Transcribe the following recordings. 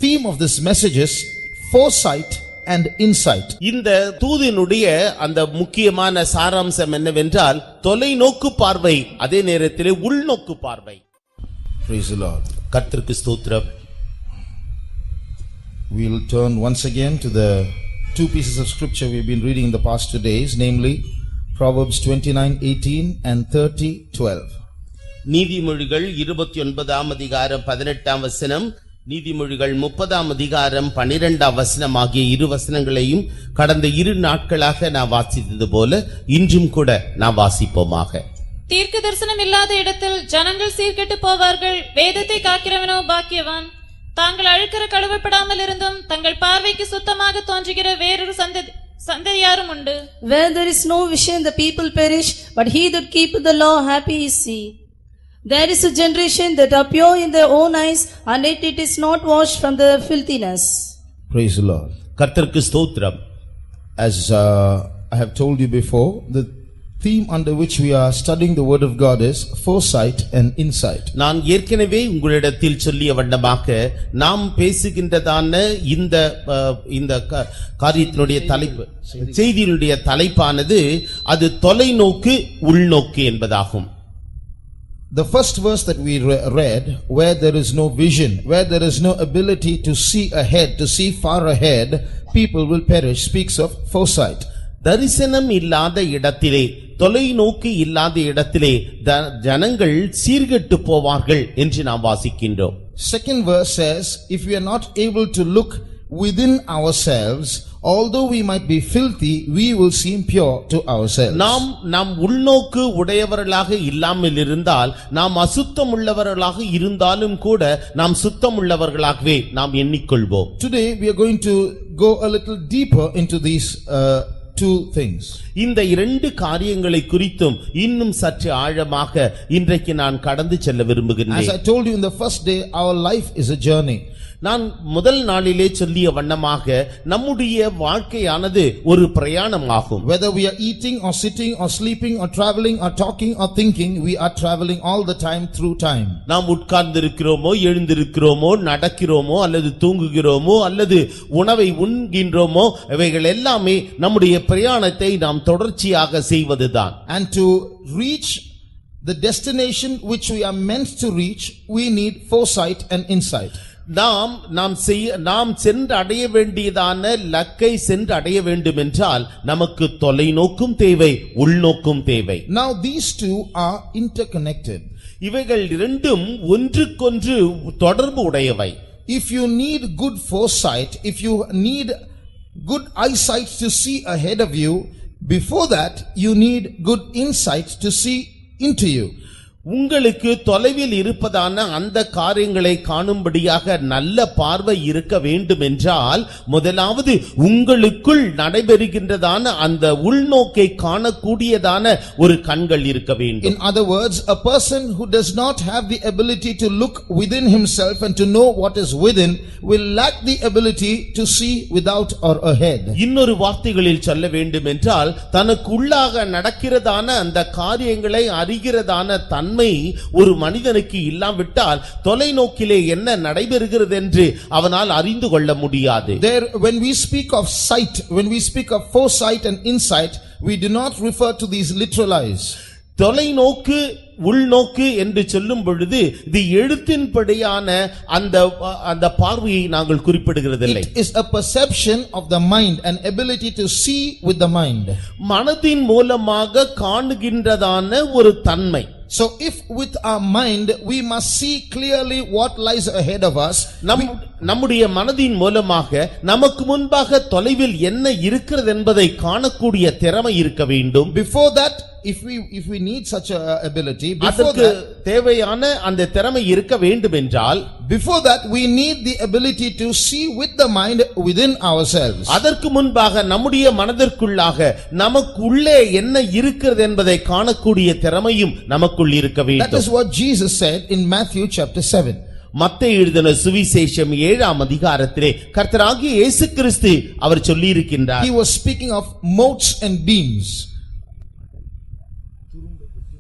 theme of this message is foresight and insight. இந்த தூதினுடைய அந்த முக்கியமான சாராம்சம் என்னவென்றால் தொலைநோக்கு பார்வை அதே நேரத்திலே உள்நோக்கு பார்வை Praise the Lord. கர்த்தருக்கு ஸ்தோத்திரம் We'll turn once again to the two pieces of scripture we've been reading in the past two days, namely Proverbs 29:18 and 30:12. நீதிமொழிகள் இருபத்தி ஒன்பதாம் அதிகாரம் பதினெட்டாம் வசனம் நீதிமொழிகள் முப்பதாம் அதிகாரம் பனிரெண்டாம் வசனம் ஆகிய இரு வசனங்களையும் கடந்த இரு நாட்களாக நான் வாசித்தது போல இன்றும் கூட நான் வாசிப்போமாக தீர்க்க தரிசனம் இல்லாத இடத்தில் ஜனங்கள் சீர்கெட்டு போவார்கள் வேதத்தை காக்கிறவனோ பாக்கியவான் தாங்கள் அழுக்கிற கழுவப்படாமல் இருந்தும் தங்கள் பார்வைக்கு சுத்தமாக தோன்றுகிற வேறொரு சந்ததி சந்ததியாரும் உண்டு Where there is no vision, the people perish, but he that keepeth the law, happy is he. There is a generation that are pure in their own eyes, and yet it is not washed from the filthiness. Praise the Lord. கர்த்தருக்கு ஸ்தோத்திரம் As uh, I have told you before, the theme under which we are studying the word of God is foresight and insight. நான் ஏற்கனவே உங்களிடத்தில் சொல்லிய வண்ணமாக நாம் பேசுகின்றதான இந்த அஹ், இந்த க- காரியத்தினுடைய தலைப்பு செய்தியினுடைய தலைப்பானது அது தொலைநோக்கு உள்நோக்கு என்பதாகும் The first verse that we re- read, where there is no vision, where there is no ability to see ahead, to see far ahead, people will perish, speaks of foresight. தரிசனம் இல்லாத இடத்திலே தொலைநோக்கு இல்லாத இடத்திலே த- ஜனங்கள் சீர்கெட்டு போவார்கள் என்று நாம் வாசிக்கின்றோம் Second verse says, if we are not able to look within ourselves, although we might be filthy, we will seem pure to ourselves. நாம் நாம் உள்நோக்கு உடையவர்களாக இல்லாமல் இருந்தால் நாம் அசுத்தம் உள்ளவர்களாக இருந்தாலும் கூட நாம் சுத்தம் உள்ளவர்களாகவே நாம் எண்ணிக்கொள்வோம் Today we are going to go a little deeper into these uh, two things. இந்த இரண்டு காரியங்களை குறித்தும் இன்னும் சற்று ஆழமாக இன்றைக்கு நான் கடந்து செல்ல As விரும்புகின்றேன் I told you in the first day, our life is a journey. நான் முதல் நாளிலே சொல்லிய வண்ணமாக நம்முடைய வாழ்க்கையானது ஒரு பிரயாணமாகும் Whether we are eating or sitting or sleeping or traveling or talking or thinking, we are traveling all the time through time. நாம் உட்கார்ந்திருக்கிறோமோ எழுந்திருக்கிறோமோ நடக்கிறோமோ அல்லது தூங்குகிறோமோ அல்லது உணவை உண்கின்றோமோ இவைகள் எல்லாமே நம்முடைய பிரயாணத்தை நாம் தொடர்ச்சியாக செய்வதுதான் And to reach the destination which we are meant to reach, we need foresight and insight. நாம் நாம் செய்ய நாம் சென்று அடைய வேண்டியதான லக்கை சென்று அடைய வேண்டும் என்றால் நமக்கு தொலைநோக்கும் தேவை உள்நோக்கும் தேவை Now these two are interconnected. இவைகள் இரண்டும் ஒன்றுக்கொன்று தொடர்பு உடையவை If you need good foresight, if you need good eyesight to see ahead of you, before that you need good insight to see into you. உங்களுக்கு தொலைவில் இருப்பதான அந்த காரியங்களை காணும்படியாக நல்ல பார்வை இருக்க வேண்டும் என்றால் முதலாவது உங்களுக்குள் நடைபெறுகின்றதான அந்த உள்நோக்கை காணக்கூடியதான ஒரு கண்கள் இருக்க வேண்டும் In other words, a person who does not have the ability to look within himself and to know what is within will lack the ability to see without or ahead. இன்னொரு வார்த்தைகளில் சொல்ல வேண்டும் என்றால் தனக்கு உள்ளாக நடக்கிறதான அந்த காரியங்களை அறிகிறதான தன்மை ஒரு மனிதனுக்கு இல்லாவிட்டால் தொலைநோக்கிலே என்ன நடைபெறுகிறது என்று அவனால் அறிந்து கொள்ள முடியாது There, when we speak of sight, when we speak of foresight and insight, we do not refer to these literal eyes. தொலைநோக்கு உள்நோக்கு என்று சொல்லும் பொழுது இது எழுத்தின்படியான அந்த அந்த பார்வையை நாங்கள் குறிப்பிடுகிறதில்லை It is a perception of the mind, an ability to see with the mind. மனதின் மூலமாக காணுகின்றதான ஒரு தன்மை So if with our mind, we must see clearly what lies ahead of us, நம் நம்முடைய மனதின் மூலமாக நமக்கு முன்பாக தொலைவில் என்ன இருக்கிறது என்பதை காணக்கூடிய திறமை இருக்க வேண்டும் before that, if we, if we need such a ability, before அதற்கு that, தேவையான அந்த திறமை இருக்க வேண்டும் என்றால் before that, we need the ability to see with the mind within ourselves. அதற்கு முன்பாக நம்முடைய மனதிற்குள்ளாக நமக்குள்ளே என்ன இருக்கிறது என்பதை காணக்கூடிய திறமையும் நமக்குள் இருக்க That வேண்டும் is what Jesus said in Matthew chapter 7. மத்தேயு எழுதின சுவிசேஷம் ஏழாம் அதிகாரத்திலே கர்த்தராகிய இயேசு கிறிஸ்து அவர் சொல்லியிருக்கின்றார் He was speaking of motes and beams.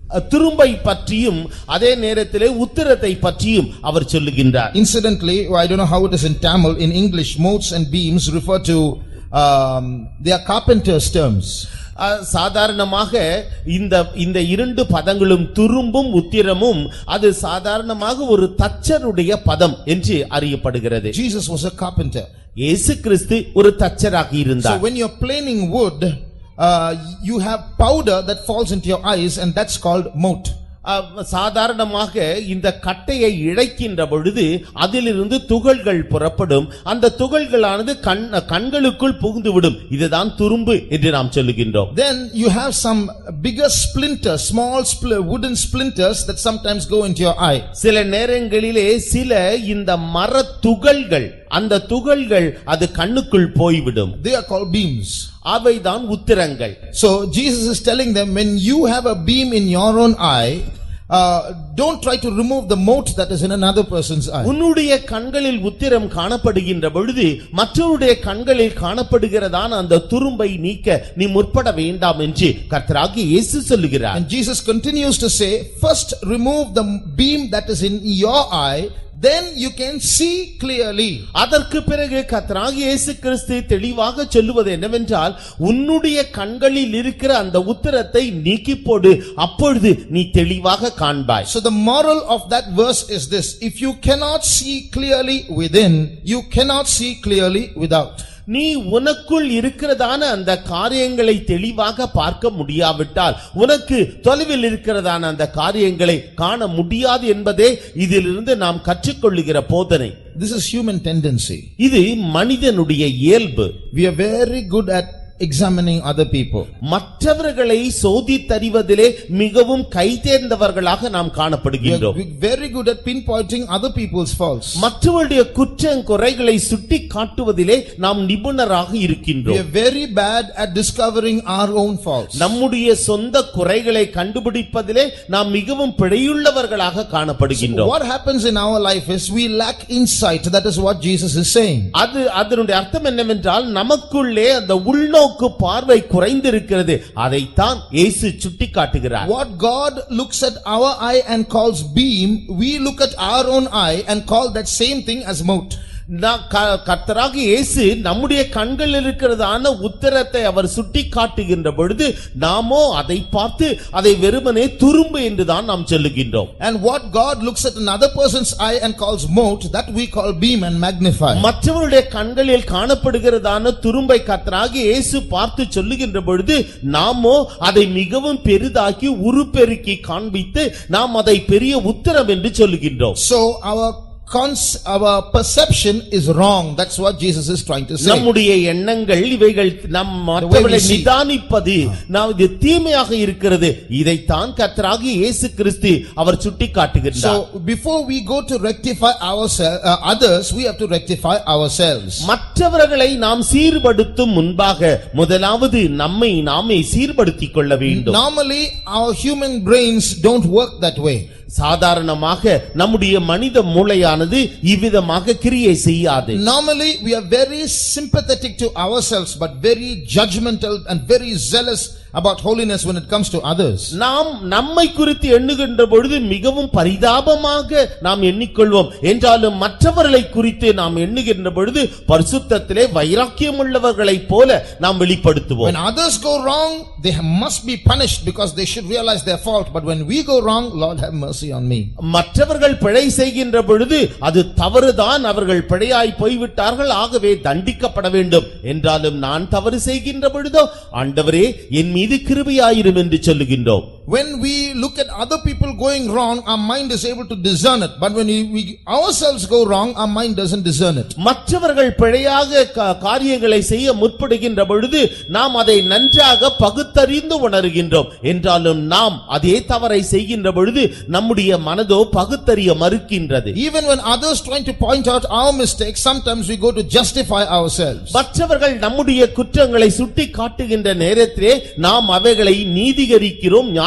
அஹ், திரும்பை பற்றியும் அதே நேரத்திலே உத்திரத்தை பற்றியும் அவர் சொல்லுகின்றார் Incidentally, I don't know how it is in Tamil, in English, moats and beams refer to, um, they are carpenter's terms. அஹ், சாதாரணமாக இந்த இந்த இரண்டு பதங்களும் துரும்பும் உத்திரமும் அது சாதாரணமாக ஒரு தச்சருடைய பதம் என்று அறியப்படுகிறது Jesus was a carpenter. இயேசு கிறிஸ்து ஒரு தச்சராக So இருந்தார் when you're planing wood, uh, you have powder that falls into your eyes and that's called moat. அஹ், சாதாரணமாக இந்த கட்டையை இழைக்கின்ற பொழுது அதிலிருந்து துகள்கள் புறப்படும் அந்த துகள்களானது கண் கண்களுக்குள் புகுந்துவிடும் இதுதான் துரும்பு என்று நாம் சொல்லுகின்றோம் Then you have some bigger splinters, small spl- wooden splinters that sometimes go into your eye. சில நேரங்களிலே சில இந்த மர துகள்கள் அந்த துகள்கள் அது கண்ணுக்குள் போய்விடும் They are called beams. அவைதான் உத்திரங்கள் So Jesus is telling them, when you have a beam in your own eye, uh, don't try to remove the moat that is in another person's eye. உன்னுடைய கண்களில் உத்திரம் காணப்படுகின்ற பொழுது மற்றவருடைய கண்களில் காணப்படுகிறதான அந்த துரும்பை நீக்க நீ முற்பட வேண்டாம் என்று கர்த்தராகி இயேசு சொல்லுகிறார் And Jesus continues to say, first remove the beam that is in your eye, then you can see clearly. அதற்கு பிறகு கர்த்தராகி இயேசு கிறிஸ்து தெளிவாக சொல்லுவது என்னவென்றால் உன்னுடைய கண்களில் இருக்கிற அந்த உத்திரத்தை நீக்கி போடு அப்பொழுது நீ தெளிவாக காண்பாய் So the moral of that verse is this, if you cannot see clearly within, you cannot see clearly without. நீ உனக்குள் இருக்கிறதான அந்த காரியங்களை தெளிவாக பார்க்க முடியாவிட்டால் உனக்கு தொலைவில் இருக்கிறதான அந்த காரியங்களை காண முடியாது என்பதே இதிலிருந்து நாம் கற்றுக்கொள்ளுகிற போதனை This is human tendency. இது மனிதனுடைய இயல்பு We are very good at examining other people. மற்றவர்களை சோதித்தறிவதிலே மிகவும் கைதேர்ந்தவர்களாக நாம் We are காணப்படுகின்றோம் we- very good at pinpointing other people's faults. மற்றவருடைய குற்றம் குறைகளை சுட்டி காட்டுவதிலே நாம் நிபுணராக We இருக்கின்றோம் are very bad at discovering our own faults. நம்முடைய சொந்த குறைகளை கண்டுபிடிப்பதிலே நாம் மிகவும் பிழையுள்ளவர்களாக காணப்படுகின்றோம் What happens in our life is we lack insight. That is what Jesus is saying. அது அதனுடைய அர்த்தம் என்னவென்றால் நமக்குள்ளே அந்த உள்நோக்கு பார்வை குறைந்திருக்கிறது அதைத்தான் இயேசு சுட்டி காட்டுகிறார் What God looks at our eye and calls beam, we look at our own eye and call that same thing as moat. நான் க- கர்த்தராக இயேசு நம்முடைய கண்கள் இருக்கிறதான உத்தரத்தை அவர் சுட்டி காட்டுகின்ற பொழுது நாமோ அதை பார்த்து அதை வெறுமனே துரும்பு என்றுதான் நாம் சொல்லுகின்றோம் And what God looks at another person's eye and calls moat, that we call beam and magnify. மற்றவருடைய கண்களில் காணப்படுகிறதான துரும்பை கர்த்தராகிய இயேசு பார்த்து சொல்லுகின்ற பொழுது நாமோ அதை மிகவும் பெரிதாக்கி உருப்பெருக்கி காண்பித்து நாம் அதை பெரிய உத்தரம் என்று சொல்லுகின்றோம் So our cons, our perception is wrong. That's what Jesus is trying to say. நம்முடைய எண்ணங்கள் இவைகள் நம் மற்றவர்களை see. நிதானிப்பது நாம் இது தீமையாக இருக்கிறது இதைத்தான் கர்த்தராகிய இயேசு கிறிஸ்து அவர் சுட்டி காட்டுகின்றார் So before we go to rectify ourselves, uh, others, we have to rectify ourselves. மற்றவர்களை நாம் சீர்படுத்தும் முன்பாக முதலாவது நம்மை நாமே சீர்படுத்திக் கொள்ள வேண்டும் Normally, our human brains don't work that way. சாதாரணமாக நம்முடைய மனித மூளையானது இவ்விதமாக கிரியை செய்யாது Normally, we are very sympathetic to ourselves, but very judgmental and very zealous about holiness when it comes to others. நாம் நம்மை குறித்து எண்ணுகின்ற பொழுது மிகவும் பரிதாபமாக நாம் எண்ணிக்கொள்வோம் என்றாலும் மற்றவர்களை குறித்து நாம் எண்ணுகின்ற பொழுது பரிசுத்தத்திலே வைராக்கியம் உள்ளவர்களைப் போல நாம் வெளிப்படுத்துவோம் When others go wrong, they must be punished because they should realize their fault. But when we go wrong, Lord have mercy on me. மற்றவர்கள் பிழை செய்கின்ற பொழுது அது தவறுதான் அவர்கள் பிழையாய் போய்விட்டார்கள் ஆகவே தண்டிக்கப்பட வேண்டும் என்றாலும் நான் தவறு செய்கின்ற பொழுதோ ஆண்டவரே என் மீது கிருபையாயிரும் என்று சொல்லுகின்றோம் When we look at other people going wrong, our mind is able to discern it. But when we, we ourselves go wrong, our mind doesn't discern it. மற்றவர்கள் பிழையாக கா- காரியங்களை செய்ய முற்படுகின்ற பொழுது நாம் அதை நன்றாக பகுத்தறிந்து உணர்கின்றோம் என்றாலும் நாம் அதே தவறை செய்கின்ற பொழுது நம்முடைய மனதோ பகுத்தறிய மறுக்கின்றது Even when others trying to point out our mistakes, sometimes we go to justify ourselves. மற்றவர்கள் நம்முடைய குற்றங்களை சுட்டி காட்டுகின்ற நேரத்திலே நாம் அவைகளை நீதிகரிக்கிறோம் நியாயப்படுத்துகிறோம்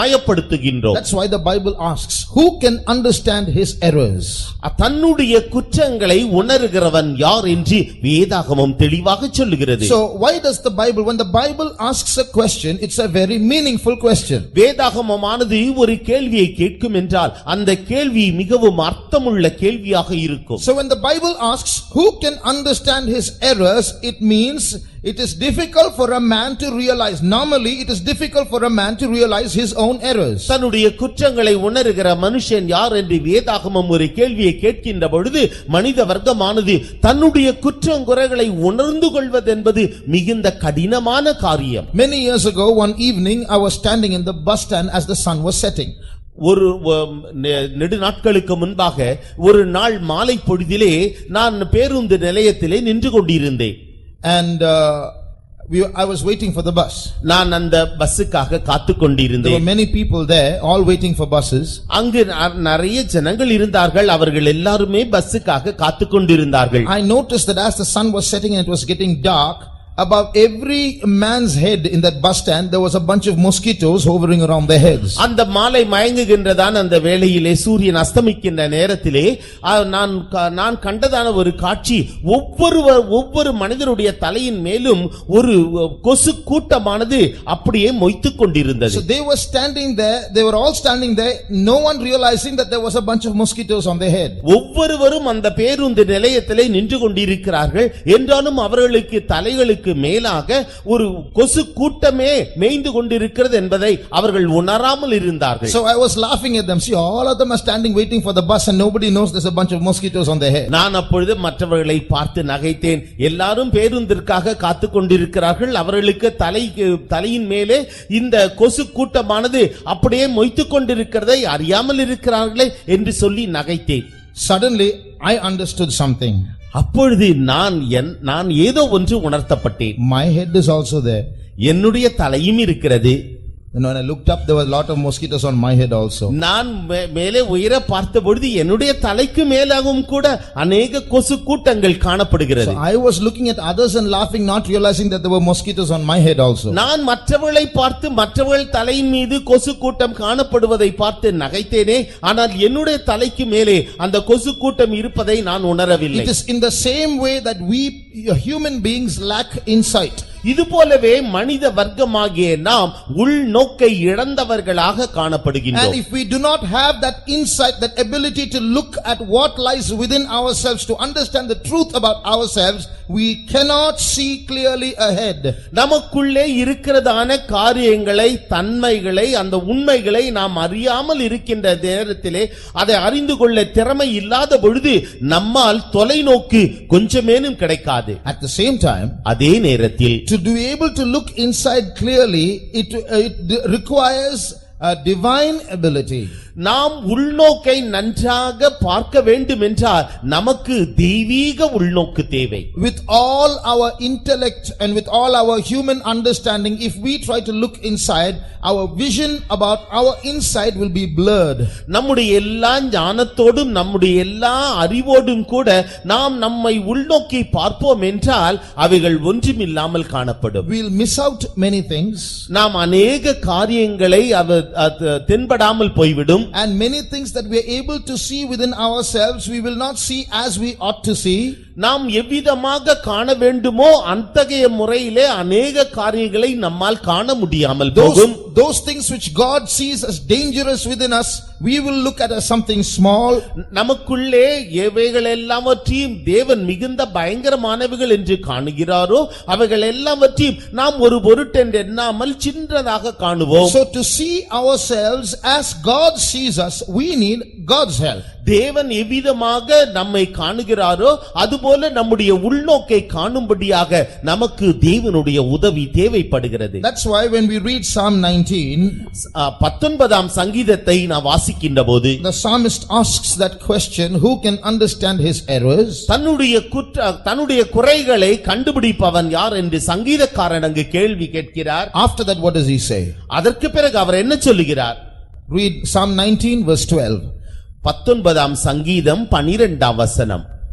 நியாயப்படுத்துகின்றோம் That's why the Bible asks, who can understand his errors? தன்னுடைய குற்றங்களை உணர்கிறவன் யார் என்று வேதாகமம் தெளிவாக சொல்லுகிறது So why does the Bible, when the Bible asks a question, it's a very meaningful question. வேதாகமமானது ஒரு கேள்வியை கேட்கும் என்றால் அந்த கேள்வி மிகவும் அர்த்தமுள்ள கேள்வியாக இருக்கும் So when the Bible asks, who can understand his errors, it means it is difficult for a man to realize. Normally, it is difficult for a man to realize his own errors. தன்னுடைய குற்றங்களை உணர்கிற மனுஷன் யார் என்று வேதாகமம் ஒரு கேள்வியை கேட்கின்ற பொழுது மனித வர்க்கமானது தன்னுடைய குற்றங்குறைகளை உணர்ந்து கொள்வதென்பது மிகுந்த கடினமான காரியம் Many years ago, one evening, I was standing in the bus stand as the sun was setting. ஒரு வ- நெ- நெடு நாட்களுக்கு முன்பாக ஒரு நாள் மாலை பொழுதிலே நான் பேருந்து நிலையத்திலே நின்று கொண்டிருந்தேன் And uh, we, I was waiting for the bus. நான் அந்த பஸ்ஸுக்காக காத்து There were கொண்டிருந்தேன் many people there, all waiting for buses. அங்கு ந- நிறைய ஜனங்கள் இருந்தார்கள் அவர்கள் எல்லாருமே பஸ்ஸுக்காக காத்து கொண்டிருந்தார்கள் I noticed that as the sun was setting and it was getting dark, above every man's head in that bus stand, there was a bunch of mosquitoes hovering around their heads. அந்த மாலை மயங்குகின்றதான அந்த வேளையிலே சூரியன் அஸ்தமிக்கின்ற நேரத்திலே ஆ, நான் க- நான் கண்டதான ஒரு காட்சி ஒவ்வொரு ஒவ்வொரு மனிதருடைய தலையின் மேலும் ஒரு அ, கொசு கூட்டமானது அப்படியே மொய்த்துக் கொண்டிருந்தது So they were standing there, they were all standing there, no one realizing that there was a bunch of mosquitoes on their head. ஒவ்வொருவரும் அந்த பேருந்து நிலையத்திலே நின்று கொண்டிருக்கிறார்கள் என்றாலும் அவர்களுக்கு தலைகளுக்கு மேலாக ஒரு கொசு கூட்டமே மேய்ந்து கொண்டிருக்கிறது என்பதை அவர்கள் உணராமல் இருந்தார்கள் So I was laughing at them. See, all of them are standing waiting for the bus and nobody knows there's a bunch of mosquitoes on their head. நான் அப்பொழுது மற்றவர்களை பார்த்து நகைத்தேன் எல்லாரும் பேருந்திற்காக காத்து கொண்டிருக்கிறார்கள் அவர்களுக்கு தலைக்கு தலையின் மேலே இந்த கொசு கூட்டமானது அப்படியே மொய்த்துக் கொண்டிருக்கிறதை அறியாமல் இருக்கிறார்களே என்று சொல்லி நகைத்தேன் Suddenly, I understood something. அப்பொழுது நான் என் நான் ஏதோ ஒன்று உணர்த்தப்பட்டேன் My head is also there. என்னுடைய தலையும் இருக்கிறது And when I looked up, there were a lot of mosquitoes on my head also. நான் மே- மேலே உயர பார்த்த பொழுது என்னுடைய தலைக்கு மேலாகவும் கூட அநேக கொசு கூட்டங்கள் காணப்படுகிறது So I was looking at others and laughing, not realizing that there were mosquitoes on my head also. நான் மற்றவர்களை பார்த்து மற்றவர்கள் தலையின் மீது கொசு கூட்டம் காணப்படுவதை பார்த்து நகைத்தேனே ஆனால் என்னுடைய தலைக்கு மேலே அந்த கொசு கூட்டம் இருப்பதை நான் உணரவில்லை It is in the same way that we human beings lack insight. இது போலவே மனித வர்க்கமாகிய நாம் உள்நோக்கை இழந்தவர்களாக And காணப்படுகின்றோம் if we do not have that insight, that ability to look at what lies within ourselves, to understand the truth about ourselves, we cannot see clearly ahead. நமக்குள்ளே இருக்கிறதான காரியங்களை தன்மைகளை அந்த உண்மைகளை நாம் அறியாமல் இருக்கின்ற நேரத்திலே அதை அறிந்து கொள்ள திறமை இல்லாத பொழுது நம்மால் தொலைநோக்கு கொஞ்சமேனும் கிடைக்காது At the same time, அதே நேரத்தில் to be able to look inside clearly, it, it requires a divine ability. நாம் உள்நோக்கை நன்றாக பார்க்க வேண்டும் என்றால் நமக்கு தெய்வீக உள்நோக்கு தேவை With all our intellect and with all our human understanding, if we try to look inside, our vision about our inside will be blurred. நம்முடைய எல்லா ஞானத்தோடும் நம்முடைய எல்லா அறிவோடும் கூட நாம் நம்மை உள்நோக்கி பார்ப்போம் என்றால் அவைகள் ஒன்றுமில்லாமல் காணப்படும் We'll miss out many things நாம் அநேக காரியங்களை அவ அது தென்படாமல் போய்விடும் and many things that we are able to see within ourselves, we will not see as we ought to see. நாம் எவ்விதமாக காண வேண்டுமோ அத்தகைய முறையிலே அநேக காரியங்களை நம்மால் காண முடியாமல் போகும் Those, those things which God sees as dangerous within us, we will look at as something small நமக்குள்ளே எவைகள் எல்லாவற்றையும் தேவன் மிகுந்த பயங்கரமானவைகள் என்று காணுகிறாரோ அவைகள் எல்லாவற்றையும் நாம் ஒரு பொருட்டென்று எண்ணாமல் சின்னதாக காணுவோம் So to see ourselves as God sees us, we need God's help. தேவன் எவ்விதமாக நம்மை காணுகிறாரோ அதுபோல நம்முடைய உள்நோக்கை காணும்படியாக நமக்கு தேவனுடைய உதவி தேவைப்படுகிறது That's why when we read Psalm 19, ஆ, பத்தொன்பதாம் சங்கீதத்தை நான் வாசிக்கின்ற போது the psalmist asks that question, who can understand his errors? தன்னுடைய குற்ற தன்னுடைய குறைகளை கண்டுபிடிப்பவன் யார் என்று சங்கீதக்காரன் அங்கு கேள்வி கேட்கிறார் After that, what does he say? அதற்கு பிறகு அவர் என்ன சொல்லுகிறார் Read Psalm 19 verse 12. பத்தொன்பதாம் சங்கீதம் பனிரெண்டாம் வசனம் தன் பிழை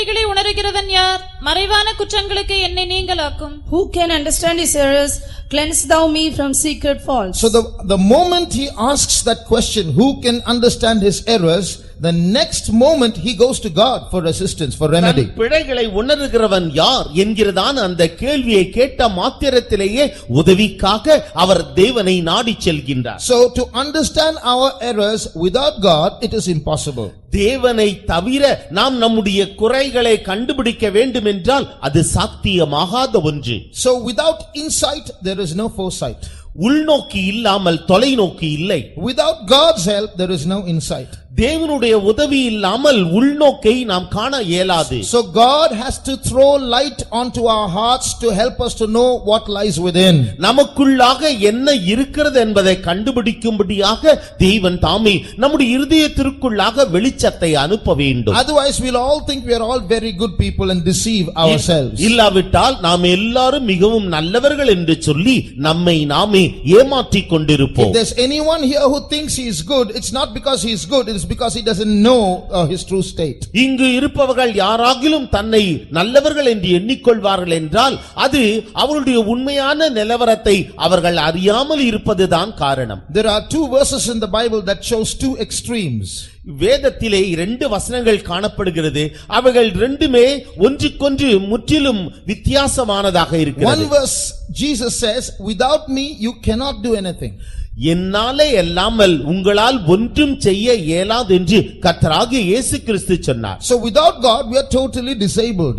மறைபொருளைகளை உணருகிறவன் யார் மறைவான குற்றங்களுக்கு என்னை நீங்களாக்கும் Who can understand his errors? Cleanse thou me from secret faults. So the, the moment he asks that question, who can understand his errors, the next moment he goes to God for assistance, for than remedy. பிழைகளை உணர்கிறவன் யார் என்கிறதான அந்த கேள்வியை கேட்ட மாத்திரத்திலேயே உதவிக்காக அவர் தேவனை நாடிச் செல்கின்றார் So to understand our errors without God, it is impossible. தேவனை தவிர நாம் நம்முடைய குறைகளை கண்டுபிடிக்க வேண்டும் என்றால் அது சாத்தியமாகாத ஒன்று So without insight, there is no foresight. உள்நோக்கி இல்லாமல் தொலைநோக்கி இல்லை Without God's help, there is no insight. தேவனுடைய உதவி இல்லாமல் உள்நோக்கை நாம் காண இயலாது So God has to throw light onto our hearts to help us to know what lies within. நமக்குள்ளாக என்ன இருக்கிறது என்பதை கண்டுபிடிக்கும்படியாக தேவன் தாமே நம்முடைய இருதயத்திற்குள்ளாக வெளிச்சத்தை அனுப்ப வேண்டும் Otherwise, we'll all think we are all very good people and deceive ourselves. இல்லாவிட்டால் நாம் எல்லாரும் மிகவும் நல்லவர்கள் என்று சொல்லி நம்மை நாமே ஏமாற்றிக் If கொண்டிருப்போம் there's anyone here who thinks he is good, it's not because he is good, it is because he doesn't know uh, his true state. இங்கு இருப்பவர்கள் யாராகிலும் தன்னை நல்லவர்கள் என்று எண்ணிக்கொள்வார்கள் என்றால் அது அவருடைய உண்மையான நிலவரத்தை அவர்கள் அறியாமல் இருப்பதுதான் காரணம் There are two verses in the Bible that shows two extremes. வேதத்திலே இரண்டு வசனங்கள் காணப்படுகிறது அவைகள் ரெண்டுமே ஒன்றுக்கொன்று முற்றிலும் வித்தியாசமானதாக One இருக்கிறது verse, Jesus says, without me, you cannot do anything. என்னாலே அல்லாமல் உங்களால் ஒன்றும் செய்ய இயலாது என்று கர்த்தராகிய இயேசு கிறிஸ்து சொன்னார் So without God, we are totally disabled.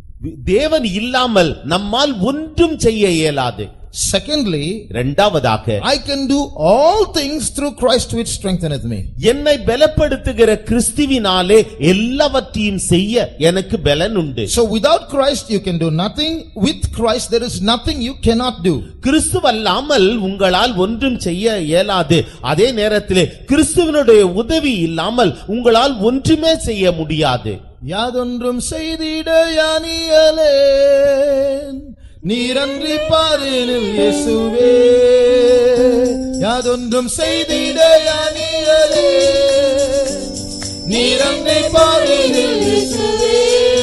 தேவன் இல்லாமல் நம்மால் ஒன்றும் செய்ய இயலாது Secondly, இரண்டாவதாக I can do all things through Christ which strengtheneth me. என்னை பலப்படுத்துகிற கிறிஸ்துவினாலே எல்லாவற்றையும் செய்ய எனக்கு பலன் உண்டு So without Christ, you can do nothing. With Christ, there is nothing you cannot do. கிறிஸ்துவல்லாமல் உங்களால் ஒன்றும் செய்ய இயலாது அதே நேரத்திலே கிறிஸ்துவனுடைய உதவி இல்லாமல் உங்களால் ஒன்றுமே செய்ய முடியாது யாதொன்றும் செய்திட யானியலேன் நீரன்றி பாரினில் இயேசுவே யாதொன்றும் செய்திட யானியலேன் நீரன்றி பாரினில் இயேசுவே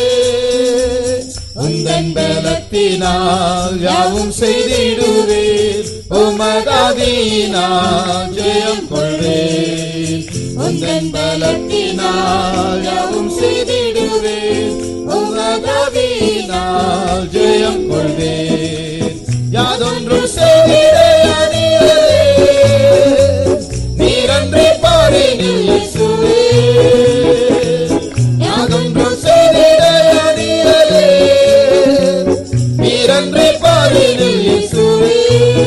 உந்தன் பலத்தினால் யாவும் செய்திடுவேன் உமதாதீனால் ஜெயம் கொள்வேன் உந்தன் பலத்தினால் யாவும் செய்திடுவேன் உமதாதீனால் ஜெயம் கொள்வேன் யாதொன்றும் செய்திட அணியலே நீரன்றி பாடினில் இயேசுவே யாதொன்றும் செய்திட அணியலே நீரன்றி பாடினில் இயேசுவே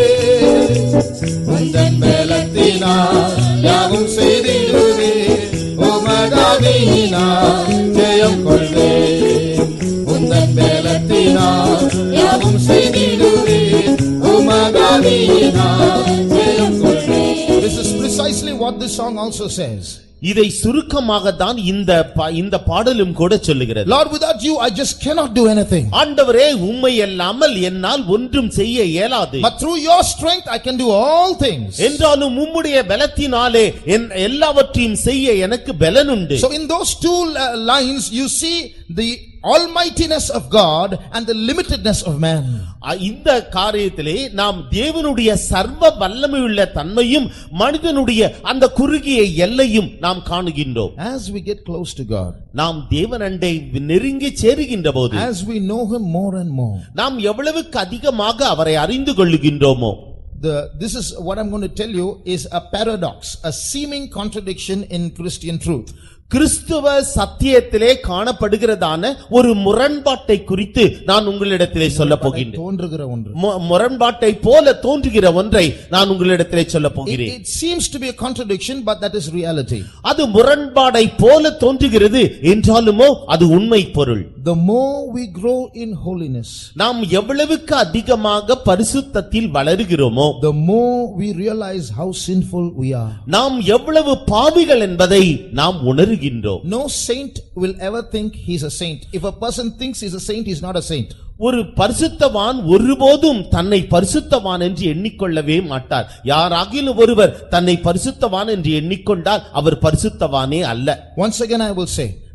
உந்தன் பலத்தினால் யாவும் செய்திடுவே உமதாவியினால் ஜெயம் கொள்வே உந்தன் பலத்தினால் யாவும் செய்திடுவே உமதாவியினால் ஜெயம் கொள்வே This is precisely what this song also says. இதை சுருக்கமாக தான் இந்த பா- இந்த பாடலும் கூட சொல்லுகிறது Lord, without you, I just cannot do anything. ஆண்டவரே உம்மை அல்லாமல் என்னால் ஒன்றும் செய்ய இயலாது But through your strength, I can do all things. என்றாலும் உம்முடைய பலத்தினாலே என் எல்லாவற்றையும் செய்ய எனக்கு பலன் உண்டு So in those two uh, lines, you see the almightiness of God and the limitedness of man. அ- இந்த காரியத்திலே நாம் தேவனுடைய சர்வ வல்லமையுள்ள தன்மையும் மனிதனுடைய அந்த குறுகிய எல்லையும் நாம் காணுகின்றோம் As we get close to God, நாம் தேவனண்டை நெருங்கி சேருகின்ற போது as we know Him more and more, நாம் எவ்வளவுக்கு அதிகமாக அவரை அறிந்து கொள்ளுகின்றோமோ the, this is what I'm going to tell you is a paradox, a seeming contradiction in Christian truth. கிறிஸ்துவ சத்தியத்திலே காணப்படுகிறதான ஒரு முரண்பாட்டை குறித்து நான் உங்களிடத்திலே சொல்ல போகின்றேன் தோன்றுகிற ஒன்று. மு- முரண்பாட்டை போல தோன்றுகிற ஒன்றை நான் உங்களிடத்திலே சொல்ல It, போகிறேன் it seems to be a contradiction, but that is reality. அது முரண்பாடை போல தோன்றுகிறது என்றாலுமோ அது உண்மை பொருள் The more we grow in holiness, நாம் எவ்வளவுக்கு அதிகமாக பரிசுத்தத்தில் வளருகிறோமோ the more we realize how sinful we are. நாம் எவ்வளவு பாவிகள் என்பதை நாம் உணர்கின்றோம் No saint will ever think he's a saint. If a person thinks he's a saint, he's not a saint. ஒரு பரிசுத்தவான் ஒருபோதும் தன்னை பரிசுத்தவான் என்று எண்ணிக்கொள்ளவே மாட்டார் யாராகிலும் ஒருவர் தன்னை பரிசுத்தவான் என்று எண்ணிக்கொண்டால் அவர் பரிசுத்தவானே அல்ல Once again, I will say,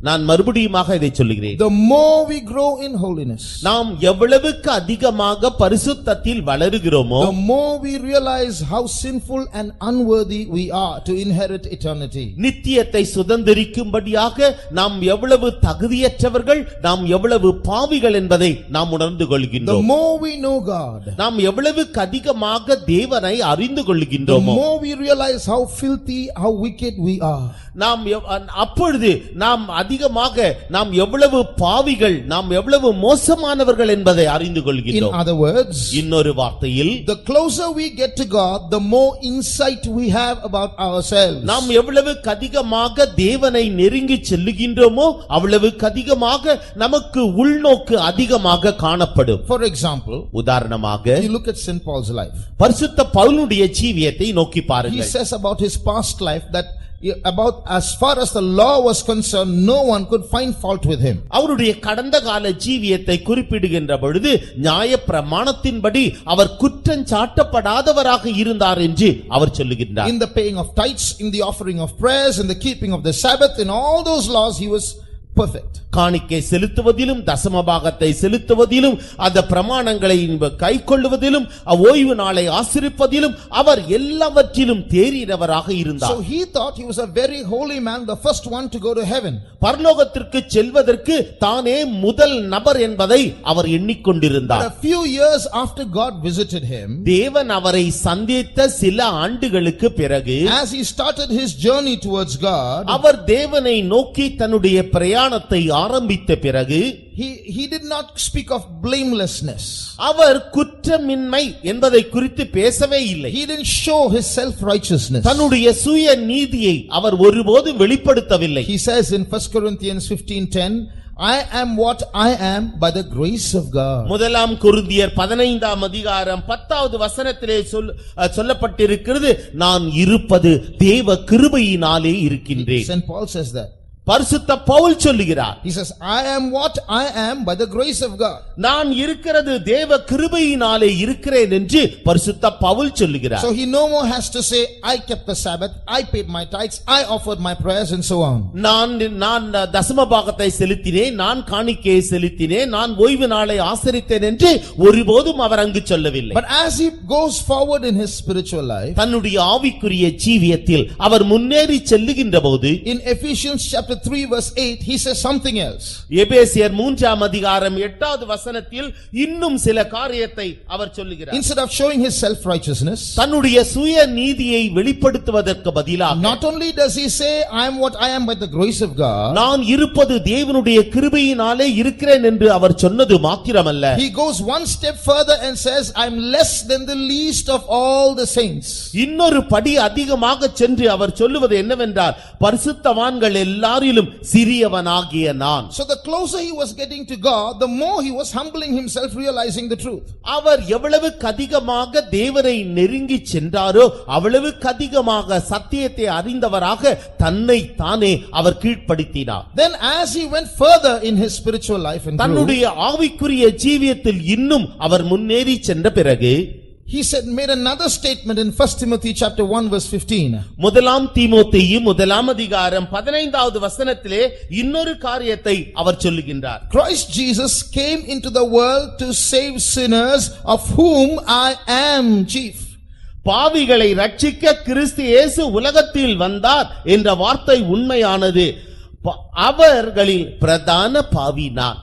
நான் மறுபடியுமாக இதை சொல்லுகிறேன் the more we grow in holiness, நாம் எவ்வளவுக்கு அதிகமாக பரிசுத்தத்தில் வளருகிறோமோ the more we realize how sinful and unworthy we are to inherit eternity. நித்தியத்தை சுதந்திரிக்கும்படியாக நாம் எவ்வளவு தகுதியற்றவர்கள் நாம் எவ்வளவு பாவிகள் என்பதை நாம் உணர்ந்து The கொள்கின்றோம் more we know God, நாம் எவ்வளவுக்கு அதிகமாக தேவனை அறிந்து the கொள்கின்றோமோ more we realize how filthy, how wicked we are. நாம் எவ்- அப்பொழுது நாம் அதிகமாக நாம் எவ்வளவு பாவிகள் நாம் எவ்வளவு மோசமானவர்கள் என்பதை அறிந்து In கொள்கின்றோம் other words, இன்னொரு வார்த்தையில் the closer we get to God, the more insight we have about ourselves. நாம் எவ்வளவுக்கு அதிகமாக தேவனை நெருங்கி செல்லுகின்றோமோ அவ்வளவுக்கு அதிகமாக நமக்கு உள்நோக்கு அதிகமாக காணப்படும் For example, உதாரணமாக you look at St. Paul's life. பரிசுத்த பவுலுடைய ஜீவியத்தை நோக்கி He பாருங்கள் says about his past life that about as far as the law was concerned, no one could find fault with him. அவருடைய கடந்த கால ஜீவியத்தை குறிப்பிடுகின்ற பொழுது நியாய பிரமாணத்தின்படி அவர் குற்றஞ்சாட்டப்படாதவராக இருந்தார் என்று அவர் சொல்லுகின்றார் In the paying of tithes, in the offering of prayers, in the keeping of the Sabbath, in all those laws, he was perfect. காணிக்கை செலுத்துவதிலும் தசமபாகத்தை செலுத்துவதிலும் அந்த பிரமாணங்களை கை கொள்ளுவதிலும் ஓய்வு நாளை ஆசிரிப்பதிலும் அவர் எல்லாவற்றிலும் தேறினவராக இருந்தார் So he thought he was a very holy man, the first one to go to heaven. பரலோகத்திற்கு செல்வதற்கு தானே முதல் நபர் என்பதை அவர் But எண்ணிக்கொண்டிருந்தார் a few years after God visited him, தேவன் அவரை சந்தித்த சில ஆண்டுகளுக்கு பிறகு as he started his journey towards God, அவர் தேவனை நோக்கி தன்னுடைய பிரயாணத்தை ஆரம்பித்த பிறகு he, he did not speak of blamelessness. அவர் குற்றமின்மை என்பதை குறித்து பேசவே இல்லை He didn't show his self-righteousness. தன்னுடைய சுய நீதியை அவர் ஒருபோதும் வெளிப்படுத்தவில்லை He says in 1 Corinthians 15:10, I am what I am by the grace of God. முதலாம் குருந்தியர் பதினைந்தாம் அதிகாரம் பத்தாவது வசனத்திலே சொல் அஹ், சொல்லப்பட்டிருக்கிறது நான் இருப்பது தேவ கிருபையினாலே இருக்கின்றேன் St. Paul says that. பரிசுத்த பவுல் சொல்லுகிறார் He says, I am what I am by the grace of God. நான் இருக்கிறது தேவ கிருபையினாலே இருக்கிறேன் என்று பரிசுத்த பவுல் சொல்லுகிறார் So he no more has to say, I kept the Sabbath, I paid my tithes, I offered my prayers and so on. நான் நான் தசம பாகத்தை செலுத்தினேன் நான் காணிக்கையை செலுத்தினேன் நான் ஓய்வு நாளை ஆசரித்தேன் என்று ஒருபோதும் அவர் அங்கு சொல்லவில்லை But as he goes forward in his spiritual life, தன்னுடைய ஆவிக்குரிய ஜீவியத்தில் அவர் முன்னேறி செல்லுகின்ற போது in Ephesians chapter 3 verse 8, he says something else. எபேசியர் மூன்றாம் அதிகாரம் எட்டாவது வசனத்தில் இன்னும் சில காரியத்தை அவர் சொல்லுகிறார் Instead of showing his self-righteousness, தன்னுடைய சுய நீதியை வெளிப்படுத்துவதற்கு பதிலாக not only does he say, I am what I am by the grace of God, நான் இருப்பது தேவனுடைய கிருபையினாலே இருக்கிறேன் என்று அவர் சொன்னது மாத்திரமல்ல he goes one step further and says, I'm less than the least of all the saints. இன்னொரு படி அதிகமாக சென்று அவர் சொல்லுவது என்னவென்றால் பரிசுத்தவான்கள் எல்லாரிலும் சிறியவனாகிய நான் So the closer he was getting to God, the more he was humbling himself, realizing the truth. அவர் எவ்வளவுக்கு அதிகமாக தேவனை நெருங்கி சென்றாரோ அவ்வளவுக்கு அதிகமாக சத்தியத்தை அறிந்தவராக தன்னை தானே அவர் கீழ்ப்படுத்தினார் Then as he went further in his spiritual life and grew, தன்னுடைய ஆவிக்குரிய ஜீவியத்தில் இன்னும் அவர் முன்னேறி சென்ற பிறகு he said, made another statement in 1 Timothy chapter 1 verse 15. முதலாம் தீமோத்தேயு முதலாம் அதிகாரம் பதினைந்தாவது வசனத்திலே இன்னொரு காரியத்தை அவர் சொல்லுகின்றார் Christ Jesus came into the world to save sinners of whom I am chief. பாவிகளை ரட்சிக்க கிறிஸ்து இயேசு உலகத்தில் வந்தார் என்ற வார்த்தை உண்மையானது ப- அவர்களில் பிரதான பாவி நான்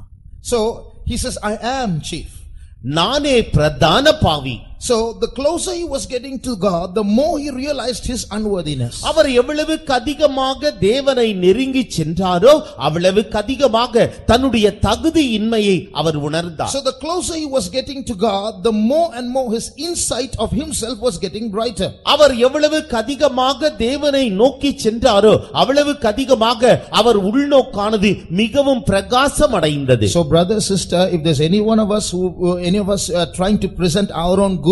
So he says, I am chief. நானே பிரதான பாவி So the closer he was getting to God, the more he realized his unworthiness. அவர் எவ்வளவுக்கு அதிகமாக தேவனை நெருங்கி சென்றாரோ அவ்வளவுக்கு அதிகமாக தன்னுடைய தகுதியின்மையை அவர் உணர்ந்தார் So the closer he was getting to God, the more and more his insight of himself was getting brighter. அவர் எவ்வளவுக்கு அதிகமாக தேவனை நோக்கி சென்றாரோ அவ்வளவுக்கு அதிகமாக அவர் உள்நோக்கானது மிகவும் பிரகாசம் அடைந்தது So brother, sister, if there's any one of us who, who- any of us uh, trying to present our own good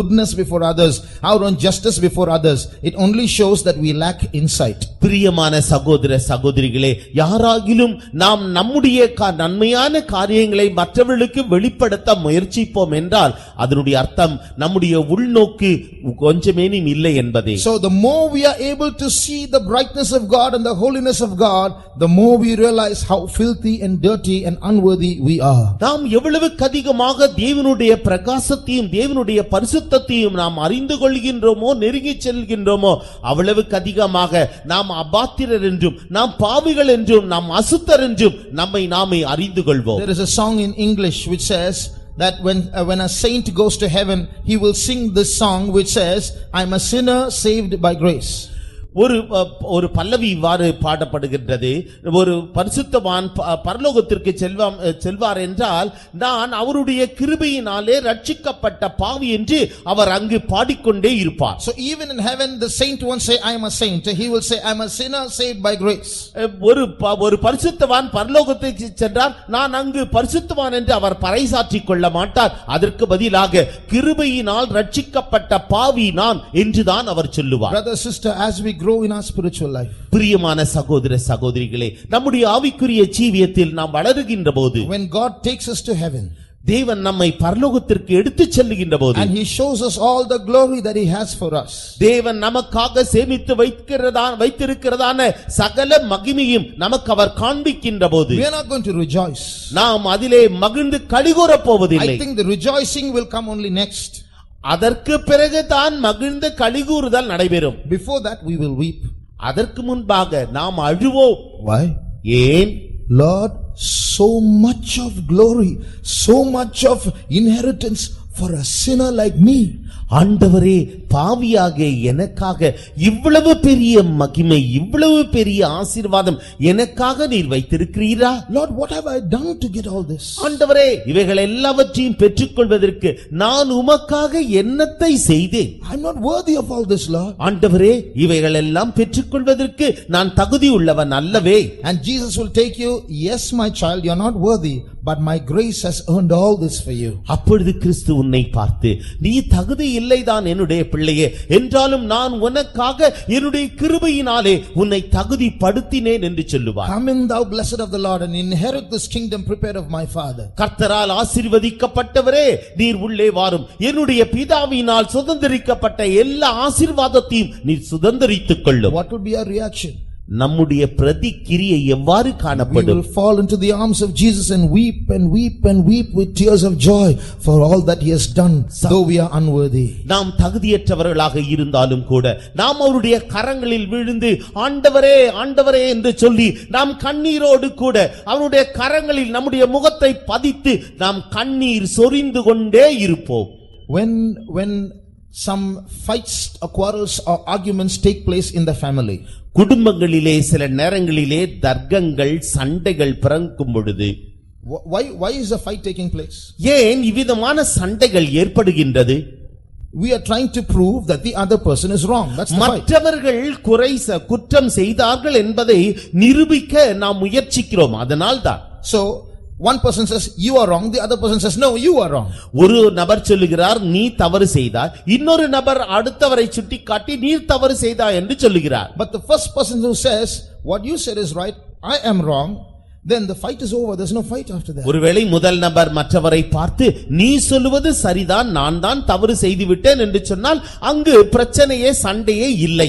goodness before others, our own justice before others, it only shows that we lack insight. பிரியமான சகோதர சகோதரிகளே யாராகிலும் நாம் நம்முடைய கா- நன்மையான காரியங்களை மற்றவர்களுக்கு வெளிப்படுத்த முயற்சிப்போம் என்றால் அதனுடைய அர்த்தம் நம்முடைய உள்நோக்கு கொஞ்சமேனும் இல்லை என்பதே So the more we are able to see the brightness of God and the holiness of God, the more we realize how filthy and dirty and unworthy we are. நாம் எவ்வளவுக்கு அதிகமாக தேவனுடைய பிரகாசத்தையும் தேவனுடைய பரிசுத்தத்தையும் நாம் அறிந்து கொள்கின்றோமோ நெருங்கிச் செல்கின்றோமோ அவ்வளவுக்கு அதிகமாக நாம் அபாத்திரர் என்றும் நாம் பாவிகள் என்றும் நாம் அசுத்தர் என்றும் நம்மை நாமே அறிந்து கொள்வோம் There is a song in English which says that when, uh, when a saint goes to heaven, he will sing this song which says, I'm a sinner saved by grace. ஒரு அ, ஒரு பல்லவி இவ்வாறு பாடப்படுகின்றது ஒரு பரிசுத்தவான் ப- பரலோகத்திற்கு செல்வாம் அ, செல்வார் என்றால் நான் அவருடைய கிருபையினாலே ரட்சிக்கப்பட்ட பாவி என்று அவர் அங்கு பாடிக்கொண்டே இருப்பார் So even in heaven, the saint won't say, I am a saint. He will say, I'm a sinner saved by grace. அ, ஒரு ப- ஒரு பரிசுத்தவான் பரலோகத்துக்கு சென்றார் நான் அங்கு பரிசுத்தவான் என்று அவர் பறைசாற்றிக் கொள்ள மாட்டார் அதற்கு பதிலாக கிருபையினால் ரட்சிக்கப்பட்ட பாவி நான் என்றுதான் அவர் சொல்லுவார் Brother, sister, as we grow in our spiritual life, பிரியமான சகோதர சகோதரிகளே நம்முடைய ஆவிக்குரிய ஜீவியத்தில் நாம் வளருகின்ற போது when God takes us to heaven, தேவன் நம்மை பரலோகத்திற்கு எடுத்துச் செல்லுகின்ற போது and He shows us all the glory that He has for us. தேவன் நமக்காக சேமித்து வைக்கிறதா வைத்திருக்கிறதான சகல மகிமையும் நமக்கு அவர் காண்பிக்கின்ற போது We are not going to rejoice. நாம் அதிலே மகிழ்ந்து கழிகூறப் போவதில்லை I think the rejoicing will come only next. அதற்கு பிறகுதான் மகிழ்ந்து கழிகூறுதல் நடைபெறும் Before that, we will weep. அதற்கு முன்பாக நாம் அழுவோம் Why? ஏன் Lord, so much of glory, so much of inheritance for a sinner like me. ஆண்டவரே பாவியாக எனக்காக இவ்வளவு பெரிய மகிமை இவ்வளவு பெரிய ஆசீர்வாதம் எனக்காக நீர் வைத்திருக்கிறீரா Lord, what have I done to get all this? ஆண்டவரே இவைகள் எல்லாவற்றையும் பெற்றுக்கொள்வதற்கு நான் உமக்காக என்னத்தை செய்தேன் I'm not worthy of all this, Lord. ஆண்டவரே இவைகள் எல்லாம் பெற்றுக்கொள்வதற்கு நான் தகுதி உள்ளவன் அல்லவே And Jesus will take you, yes, my child, you're not worthy, but my grace has earned all this for you. அப்பொழுது கிறிஸ்து உன்னை பார்த்து நீ தகுதி இல்லைதான் என்னுடைய பிள்ளையே என்றாலும் நான் உனக்காக என்னுடைய கிருபையினாலே உன்னை தகுதிப்படுத்தினேன் என்று சொல்லுவார் Come in, thou blessed of the Lord, and inherit this kingdom prepared of my Father. கர்த்தரால் ஆசீர்வதிக்கப்பட்டவரே நீர் உள்ளே வாரும் என்னுடைய பிதாவினால் சுதந்திரிக்கப்பட்ட எல்லா ஆசீர்வாதத்தையும் நீர் சுதந்திரித்துக் கொள்ளும் What will be our reaction? நம்முடைய பிரதிக்கிரியை எவ்வாறு We காணப்படும் will fall into the arms of Jesus and weep and weep and weep with tears of joy for all that he has done, though we are unworthy. நாம் தகுதியற்றவர்களாக இருந்தாலும் கூட நாம் அவருடைய கரங்களில் விழுந்து ஆண்டவரே ஆண்டவரே என்று சொல்லி நாம் கண்ணீரோடு கூட அவருடைய கரங்களில் நம்முடைய முகத்தை பதித்து நாம் கண்ணீர் சொரிந்து கொண்டே இருப்போம் When, when some fights or quarrels or arguments take place in the family, குடும்பங்களிலே சில நேரங்களிலே தர்க்கங்கள் சண்டைகள் பிறக்கும் பொழுது wh- why, why is the fight taking place? ஏன் இவ்விதமான சண்டைகள் ஏற்படுகின்றது We are trying to prove that the other person is wrong. That's the fight. மற்றவர்கள் குறை ச- குற்றம் செய்தார்கள் என்பதை நிரூபிக்க நாம் முயற்சிக்கிறோம் அதனால்தான் So, one person says, you are wrong, the other person says, no, you are wrong. ஒரு நபர் சொல்லுகிறார் நீ தவறு செய்தாய் இன்னொரு நபர் அடுத்தவரை சுட்டிக்காட்டி நீ தவறு செய்தாய் என்று சொல்லுகிறார் But the first person who says, what you said is right, I am wrong, then the fight is over, there's no fight after that. ஒருவேளை முதல் நபர் மற்றவரை பார்த்து நீ சொல்லுவது சரிதான் நான் தான் தவறு செய்து விட்டேன் என்று சொன்னால் அங்கு பிரச்சனையே சண்டையே இல்லை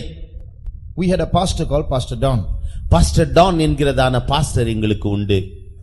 We had a pastor called Pastor Don. Pastor Don என்கிறதான பாஸ்டர் எங்களுக்கு உண்டு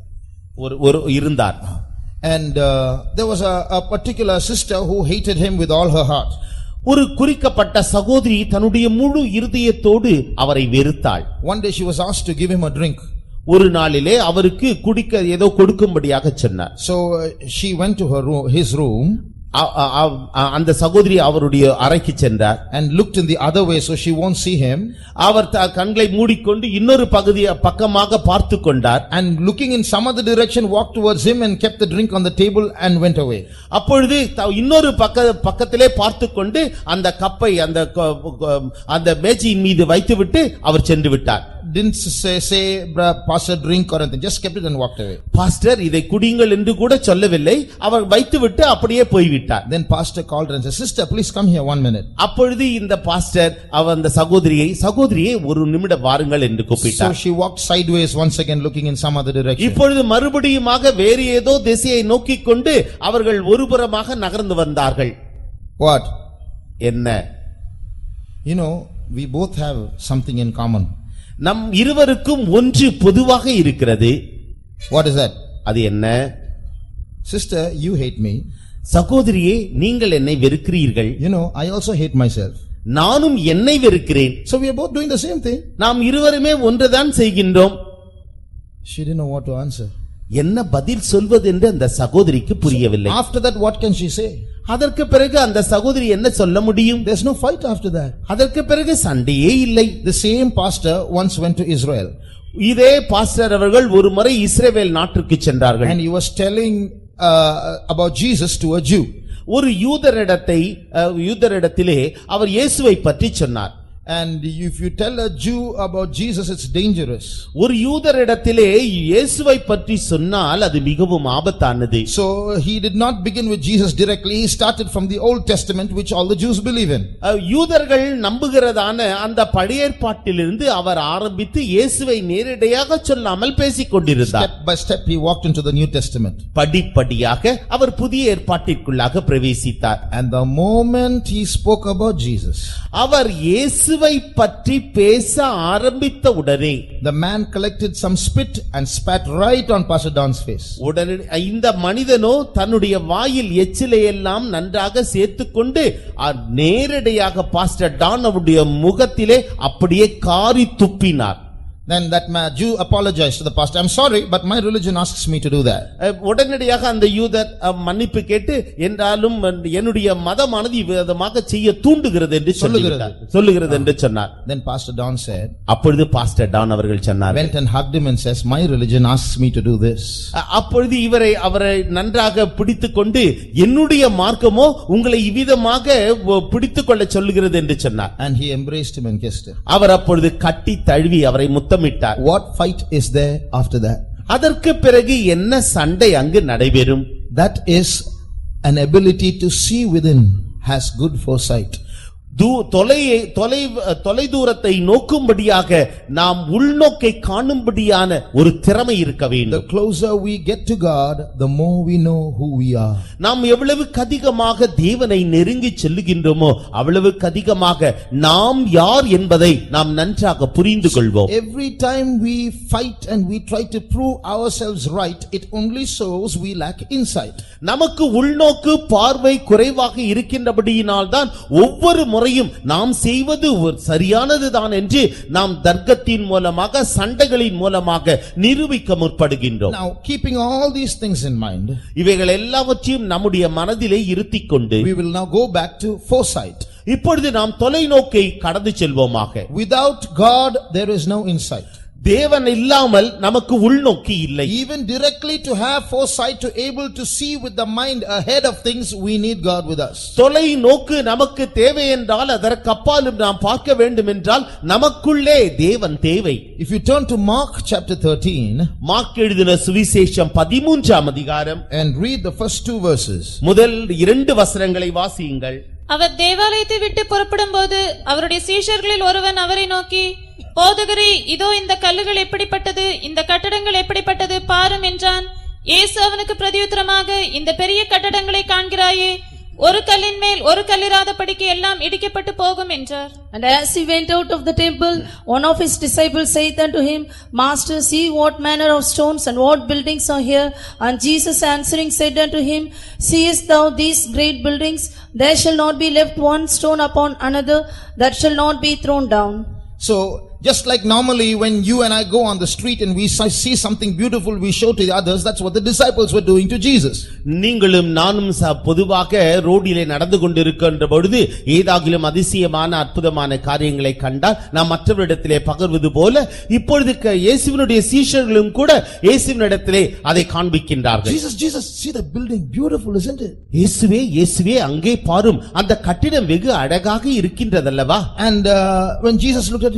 ஒரு ஒரு இருந்தார் And uh, there was a, a particular sister who hated him with all her heart. ஒரு குறிக்கப்பட்ட சகோதரி தன்னுடைய முழு இருதயத்தோடு அவரை வெறுத்தாள் One day she was asked to give him a drink. ஒரு நாளிலே அவருக்கு குடிக்க ஏதோ கொடுக்கும்படியாக சொன்னார் So uh, she went to her room, his room அ- அ- அ- அந்த சகோதரி அவருடைய அறைக்கு சென்றார் and looked in the other way so she won't see him. அவர் த- கண்களை மூடிக்கொண்டு இன்னொரு பகுதி பக்கமாக பார்த்து கொண்டார் And looking in some other direction, walked towards him and kept the drink on the table and went away. அப்பொழுது த- இன்னொரு பக்க பக்கத்திலே பார்த்து கொண்டு அந்த கப்பை அந்த க- க- அந்த மேஜையின் மீது வைத்துவிட்டு அவர் சென்று விட்டார் didn't say, say, "Bruh, pastor, drink or anything, just kept it and walked away. Pastor இதை குடிங்கள் என்று கூட சொல்லவில்லை அவர் வைத்துவிட்டு அப்படியே போய்விட்டார் Then pastor called her and said, sister, please come here one minute. அப்பொழுது இந்த பாஸ்டர் அவர் அந்த சகோதரியை சகோதரியை ஒரு நிமிடம் வாருங்கள் என்று So கூப்பிட்டார் she walked sideways once again looking in some other direction. இப்பொழுது மறுபடியுமாக வேறு ஏதோ திசையை நோக்கிக் கொண்டு அவர்கள் ஒருபுறமாக நகர்ந்து வந்தார்கள் What? என்ன You know, we both have something in common. நம் இருவருக்கும் ஒன்று பொதுவாக இருக்கிறது What is that? அது என்ன Sister, you hate me. சகோதரியே நீங்கள் என்னை வெறுக்கிறீர்கள் You know, I also hate myself. நானும் என்னை வெறுக்கிறேன் So we are both doing the same thing. நாம் இருவருமே ஒன்றுதான் செய்கின்றோம் She didn't know what to answer. என்ன பதில் சொல்வது என்று அந்த சகோதரிக்கு புரியவில்லை After that, what can she say? அதற்கு பிறகு அந்த சகோதரி என்ன சொல்ல முடியும் There's no fight after that. அதற்கு பிறகு சண்டையே இல்லை The same pastor once went to Israel இதே பாஸ்டர் அவர்கள் ஒரு முறை இஸ்ரவேல் நாட்டிற்கு சென்றார்கள் and he was telling uh, about Jesus to a Jew. ஒரு யூதரிடத்தை அஹ், யூதரிடத்திலே அவர் இயேசுவை பற்றி சொன்னார் And if you tell a Jew about Jesus, it's dangerous. ஒரு யூதரிடத்திலே இயேசுவை பற்றி சொன்னால் அது மிகவும் ஆபத்தானது So he did not begin with Jesus directly. He started from the Old Testament, which all the Jews believe in. அஹ், யூதர்கள் நம்புகிறதான அந்த பழைய ஏற்பாட்டிலிருந்து அவர் ஆரம்பித்து இயேசுவை நேரடியாக சொல்லாமல் பேசிக் கொண்டிருந்தார் Step by step, he walked into the New Testament. படிப்படியாக அவர் புதிய ஏற்பாட்டிற்குள்ளாக பிரவேசித்தார் And the moment he spoke about Jesus, அவர் இயேசுவை பற்றி பேச ஆரம்பித்த உடனே the man collected some spit and spat right on Pastor Don's face. உடனே இந்த மனிதனோ தன்னுடைய வாயில் எச்சிலை எல்லாம் நன்றாக சேர்த்துக்கொண்டு அ- நேரடியாக பாஸ்டர் டான் அவருடைய முகத்திலே அப்படியே காரி துப்பினார் Then that ma- Jew apologized to the pastor. I'm sorry, but my religion asks me to do that. அஹ், உடனடியாக அந்த யூதர் அஹ், மன்னிப்பு கேட்டு என்றாலும் என்னுடைய மதமானது விதமாக செய்ய தூண்டுகிறது என்று சொல்லுகிறது சொல்லுகிறது என்று சொன்னார் Then Pastor Don said, அப்பொழுது பாஸ்டர் டான் அவர்கள் சொன்னார் went and hugged him and says, my religion asks me to do this. அ- அப்பொழுது இவரை அவரை நன்றாக பிடித்துக்கொண்டு என்னுடைய மார்க்கமோ உங்களை இவ்விதமாக ஒ- பிடித்துக் சொல்லுகிறது என்று சொன்னார் And he embraced him and kissed him. அவர் அப்பொழுது கட்டி தழுவி அவரை முத்தமிட்டார் What fight is there after that? அதற்கு பிறகு என்ன சண்டை அங்கு நடைபெறும் That is an ability to see within has good foresight. தூ தொலை தொலை தொலை தூரத்தை நோக்கும்படியாக நாம் உள்நோக்கை காணும்படியான ஒரு திறமை இருக்க The வேண்டும் closer we get to God, the more we know who we are. நாம் எவ்வளவுக்கு அதிகமாக தேவனை நெருங்கி செல்லுகின்றோமோ அவ்வளவுக்கு அதிகமாக நாம் யார் என்பதை நாம் நன்றாக புரிந்து கொள்வோம் Every time we fight and we try to prove ourselves right, it only shows we lack insight. நமக்கு உள்நோக்கு பார்வை குறைவாக இருக்கின்றபடியினால் தான் ஒவ்வொரு முறையும் நாம் செய்வது ஒரு சரியானதுதான் என்று நாம் தர்க்கத்தின் மூலமாக சண்டைகளின் மூலமாக நிரூபிக்க முற்படுகின்றோம் Now, keeping all these things in mind, இவைகள் எல்லாவற்றையும் நம்முடைய மனதிலே இருத்திக் கொண்டு we will now go back to foresight. இப்பொழுது நாம் தொலைநோக்கை கடந்து செல்வோமாக Without God, there is no insight. தேவன் இல்லாமல் நமக்கு உள்நோக்கி இல்லை Even directly to have foresight, to able to see with the mind ahead of things, we need God with us. தொலை நோக்கு நமக்கு தேவை என்றால் அதற்கு அப்பாலும் நாம் பார்க்க வேண்டும் என்றால் நமக்குள்ளே தேவன் தேவை If you turn to Mark chapter 13 Mark எழுதின சுவிசேஷம் பதிமூன்றாம் அதிகாரம் and read the first two verses, முதல் இரண்டு வசனங்களை வாசியுங்கள் அவர் தேவாலயத்தை விட்டு புறப்படும்போது அவருடைய சீஷர்களில் ஒருவன் அவரை நோக்கி போதகரே இதோ இந்த கல்லுகள் எப்படிப்பட்டது இந்த கட்டடங்கள் எப்படிப்பட்டது பாரும் என்றான் இயேசு அவனுக்கு பிரதியுத்தரமாக இந்த பெரிய கட்டடங்களை காண்கிறாயே ஒரு கல்லின் மேல் ஒரு கல்லிராதபடிக்கு எல்லாம் இடிக்கப்பட்டு போகும் என்றார் And as he went out of the temple, one of his disciples saith unto him, Master, see what manner of stones and what buildings are here. And Jesus answering said unto him, Seest thou these great buildings? There shall not be left one stone upon another that shall not be thrown down. So, just like normally when you and I go on the street and we si- see something beautiful, we show to the others, that's what the disciples were doing to Jesus. நீங்களும் நானும் ச- பொதுவாக ரோடிலே நடந்து கொண்டிருக்கின்ற பொழுது ஏதாகிலும் அதிசயமான அற்புதமான காரியங்களை கண்டால் நாம் மற்றவரிடத்திலே பகர்வது போல இப்பொழுது க- இயேசுவினுடைய சீஷர்களும் கூட இயேசுவினிடத்திலே அதை காண்பிக்கின்றார்கள் Jesus, Jesus, see the building, beautiful, isn't it? இயேசுவே இயேசுவே அங்கே பாரும் அந்த கட்டிடம் வெகு அழகாக இருக்கின்றதல்லவா And uh, when Jesus looked at it, yeah,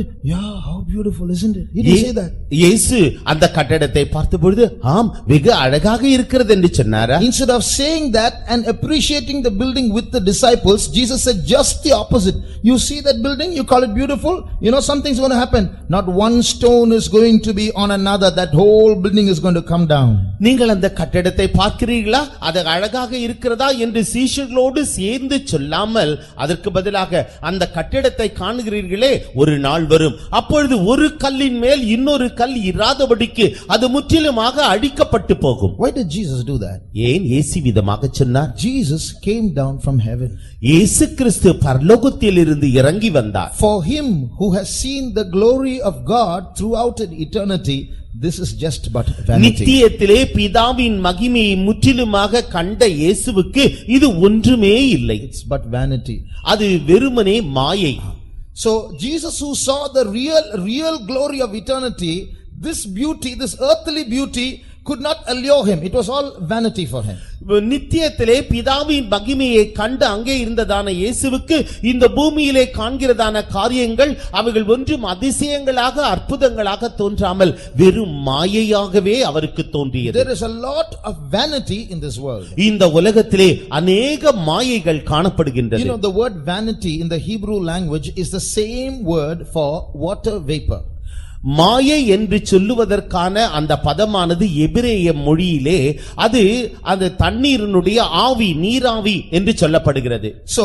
how beautiful, isn't it? He didn't say that. இயேசு அந்த கட்டடத்தை பார்த்த பொழுது ஆம் வெகு அழகாக இருக்கிறது என்று சொன்னாரா Instead of saying that and appreciating the building with the disciples, Jesus said just the opposite. You see that building, you call it beautiful, you know something's going to happen. Not one stone is going to be on another, that whole building is going to come down. நீங்கள் அந்த கட்டடத்தை பார்க்கிறீர்களா அது அழகாக இருக்கிறதா என்று சீஷர்களோடு சேர்ந்து சொல்லாமல் அதற்கு பதிலாக அந்த கட்டிடத்தை காணுகிறீர்களே ஒரு நாள் வரும் அப்பொழுது ஒரு கல்லின் மேல் இன்னொரு கல் இராதபடிக்கு அது முற்றிலுமாக அழிக்கப்பட்டு போகும் Why did Jesus do that? ஏன் இயேசு விதமாக சொன்னார் Jesus came down from heaven. இயேசு கிறிஸ்து பரலோகத்தில் இருந்து இறங்கி வந்தார் For him who has seen the glory of God throughout an eternity, this is just but vanity. நித்தியத்திலே பிதாவின் மகிமையை முற்றிலுமாக கண்ட இயேசுவுக்கு இது ஒன்றுமே இல்லை It's but vanity. அது வெறுமனே மாயை So Jesus who saw the real, real glory of eternity, this beauty, this earthly beauty could not allure him. It was all vanity for him. நித்தியத்திலே பிதாவின் மகிமையை கண்டு அங்கே இருந்ததான இயேசுவுக்கு இந்த பூமியிலே காண்கிறதான காரியங்கள் அவைகள் ஒன்றும் அதிசயங்களாக அற்புதங்களாக தோன்றாமல் வெறும் மாயையாகவே அவருக்கு தோன்றியது There is a lot of vanity in this world. இந்த உலகத்திலே அநேக மாயைகள் You காணப்படுகின்றது know, the word vanity in the Hebrew language is the same word for water vapor. மாயை என்று சொல்லுவதற்கான அந்த பதமானது எபிரேய மொழியிலே அது அந்த தண்ணீரினுடைய ஆவி நீராவி என்று சொல்லப்படுகிறது So,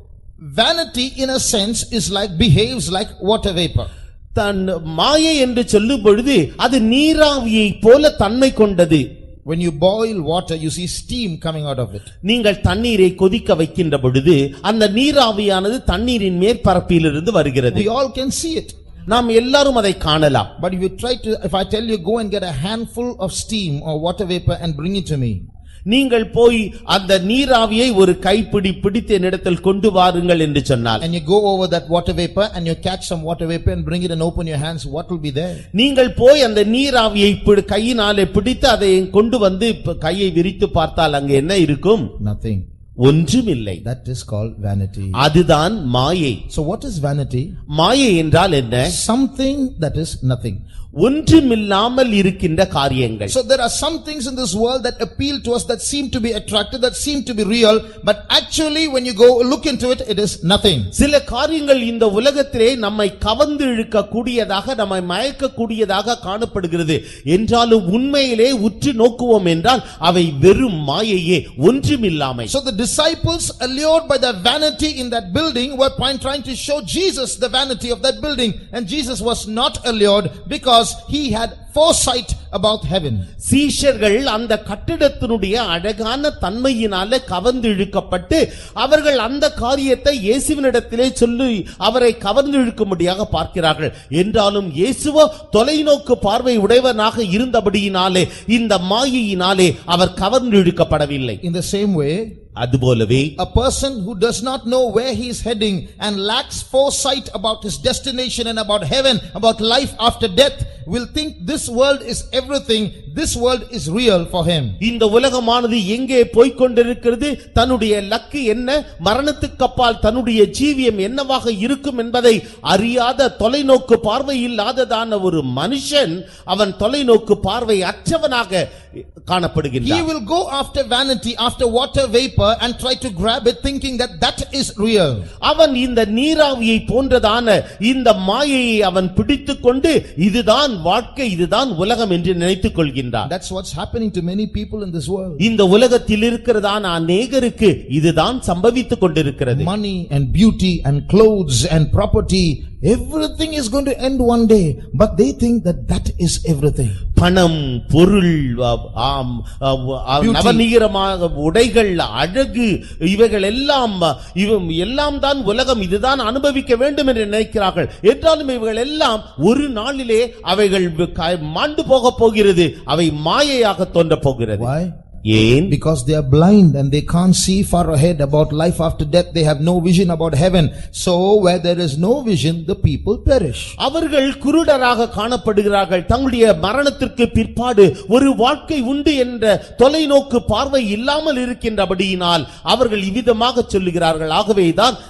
vanity in a sense is like, behaves like water vapor. தன் மாயை என்று சொல்லும் பொழுது அது நீராவியை போல தன்மை கொண்டது When you boil water, you see steam coming out of it. நீங்கள் தண்ணீரை கொதிக்க வைக்கின்ற பொழுது அந்த நீராவியானது தண்ணீரின் மேற்பரப்பிலிருந்து வருகிறது We all can see it. நாம் எல்லாரும் அதை காணலாம் But if you try to, if I tell you, go and get a handful of steam or water vapor and bring it to me. நீங்கள் போய் அந்த நீராவியை ஒரு கைப்பிடி பிடித்து என்னிடத்தில் கொண்டு வாருங்கள் என்று சொன்னால் And you go over that water vapor and you catch some water vapor and bring it and open your hands, what will be there? நீங்கள் போய் அந்த நீராவியை பிடி- கையினாலே பிடித்து அதை கொண்டு வந்து இப்ப கையை விரித்து பார்த்தால் அங்க என்ன இருக்கும் Nothing. ஒன்றுமில்லை That is called vanity. அதுதான் மாயை So what is vanity? மாயை என்றால் என்ன Something that is nothing. ஒன்றுமில்லாமல் இருக்கின்ற காரியங்கள் So there are some things in this world that appeal to us that seem to be attractive, that seem to be real, but actually when you go look into it, it is nothing. சில காரியங்கள் இந்த உலகத்திலே நம்மை கவர்ந்து இழுக்க கூடியதாக நம்மை மயக்க கூடியதாக காணப்படுகிறது என்றாலும் உண்மையிலே உற்று நோக்குவோம் என்றால் அவை வெறும் மாயையே ஒன்றுமில்லாமை So the disciples allured by the vanity in that building were point- trying to show Jesus the vanity of that building and Jesus was not allured because he had foresight about heaven. சீஷர்கள் அந்த கட்டிடத்தினுடைய அழகான தன்மையினால கவர்ந்து இழுக்கப்பட்டு அவர்கள் அந்த காரியத்தை இயேசுவினிடத்திலே சொல்லி அவரை கவர்ந்து இழுக்கும்படியாக பார்க்கிறார்கள் என்றாலும் இயேசுவோ தொலைநோக்கு பார்வை உடையவனாக இருந்தபடியினாலே இந்த மாயையினாலே அவர் கவர்ந்து இழுக்கப்படவில்லை In the same way, அதுபோலவே a person who does not know where he is heading and lacks foresight about his destination and about heaven, about life after death, will think this world is everything, this world is real for him. இந்த உலகமானது எங்கே போய்க் கொண்டிருக்கிறது தன்னுடைய luck என்ன மரணத்துக்கு அப்பால் தன்னுடைய ஜீவியம் என்னவாக இருக்கும் என்பதை அறியாத தொலைநோக்கு பார்வை இல்லாததான ஒரு மனுஷன் அவன் தொலைநோக்கு பார்வை அற்றவனாக He காணப்படுகின்றான் will go after vanity, after water vapor and try to grab it thinking that that is real. அவன் இந்த நீராவியை போன்றதான இந்த மாயையை அவன் பிடித்துக் கொண்டு இதுதான் வாழ்க்கை இதுதான் உலகம் என்று நினைத்துக் கொள்கின்றான் That's what's happening to many people in this world. இந்த உலகத்தில் இருக்கிறதான அநேகருக்கு இதுதான் சம்பவித்துக் கொண்டிருக்கிறது Money and beauty and clothes and property, everything is going to end one day, but they think that that is everything. பணம் பொருள் அ, ஆம் அ, அ, Beauty. நவநீகரமாக உடைகள் அழகு இவைகள் எல்லாம் அ, இவ எல்லாம் தான் உலகம் இதுதான் அனுபவிக்க வேண்டும் என்று நினைக்கிறார்கள் என்றாலும் இவைகள் எல்லாம் ஒரு நாளிலே அவைகள் க- மாண்டு போக போகிறது அவை மாயையாக தோன்ற போகிறது Why? ஏன் Because they are blind and they can't see far ahead about life after death. They have no vision about heaven. So where there is no vision, the people perish. அவர்கள் குருடராக காணப்படுகிறார்கள் தங்களுடைய மரணத்திற்கு பிற்பாடு ஒரு வாழ்க்கை உண்டு என்ற தொலைநோக்கு பார்வை இல்லாமல் இருக்கின்றபடியினால் அவர்கள் இவ்விதமாக சொல்லுகிறார்கள் ஆகவேதான்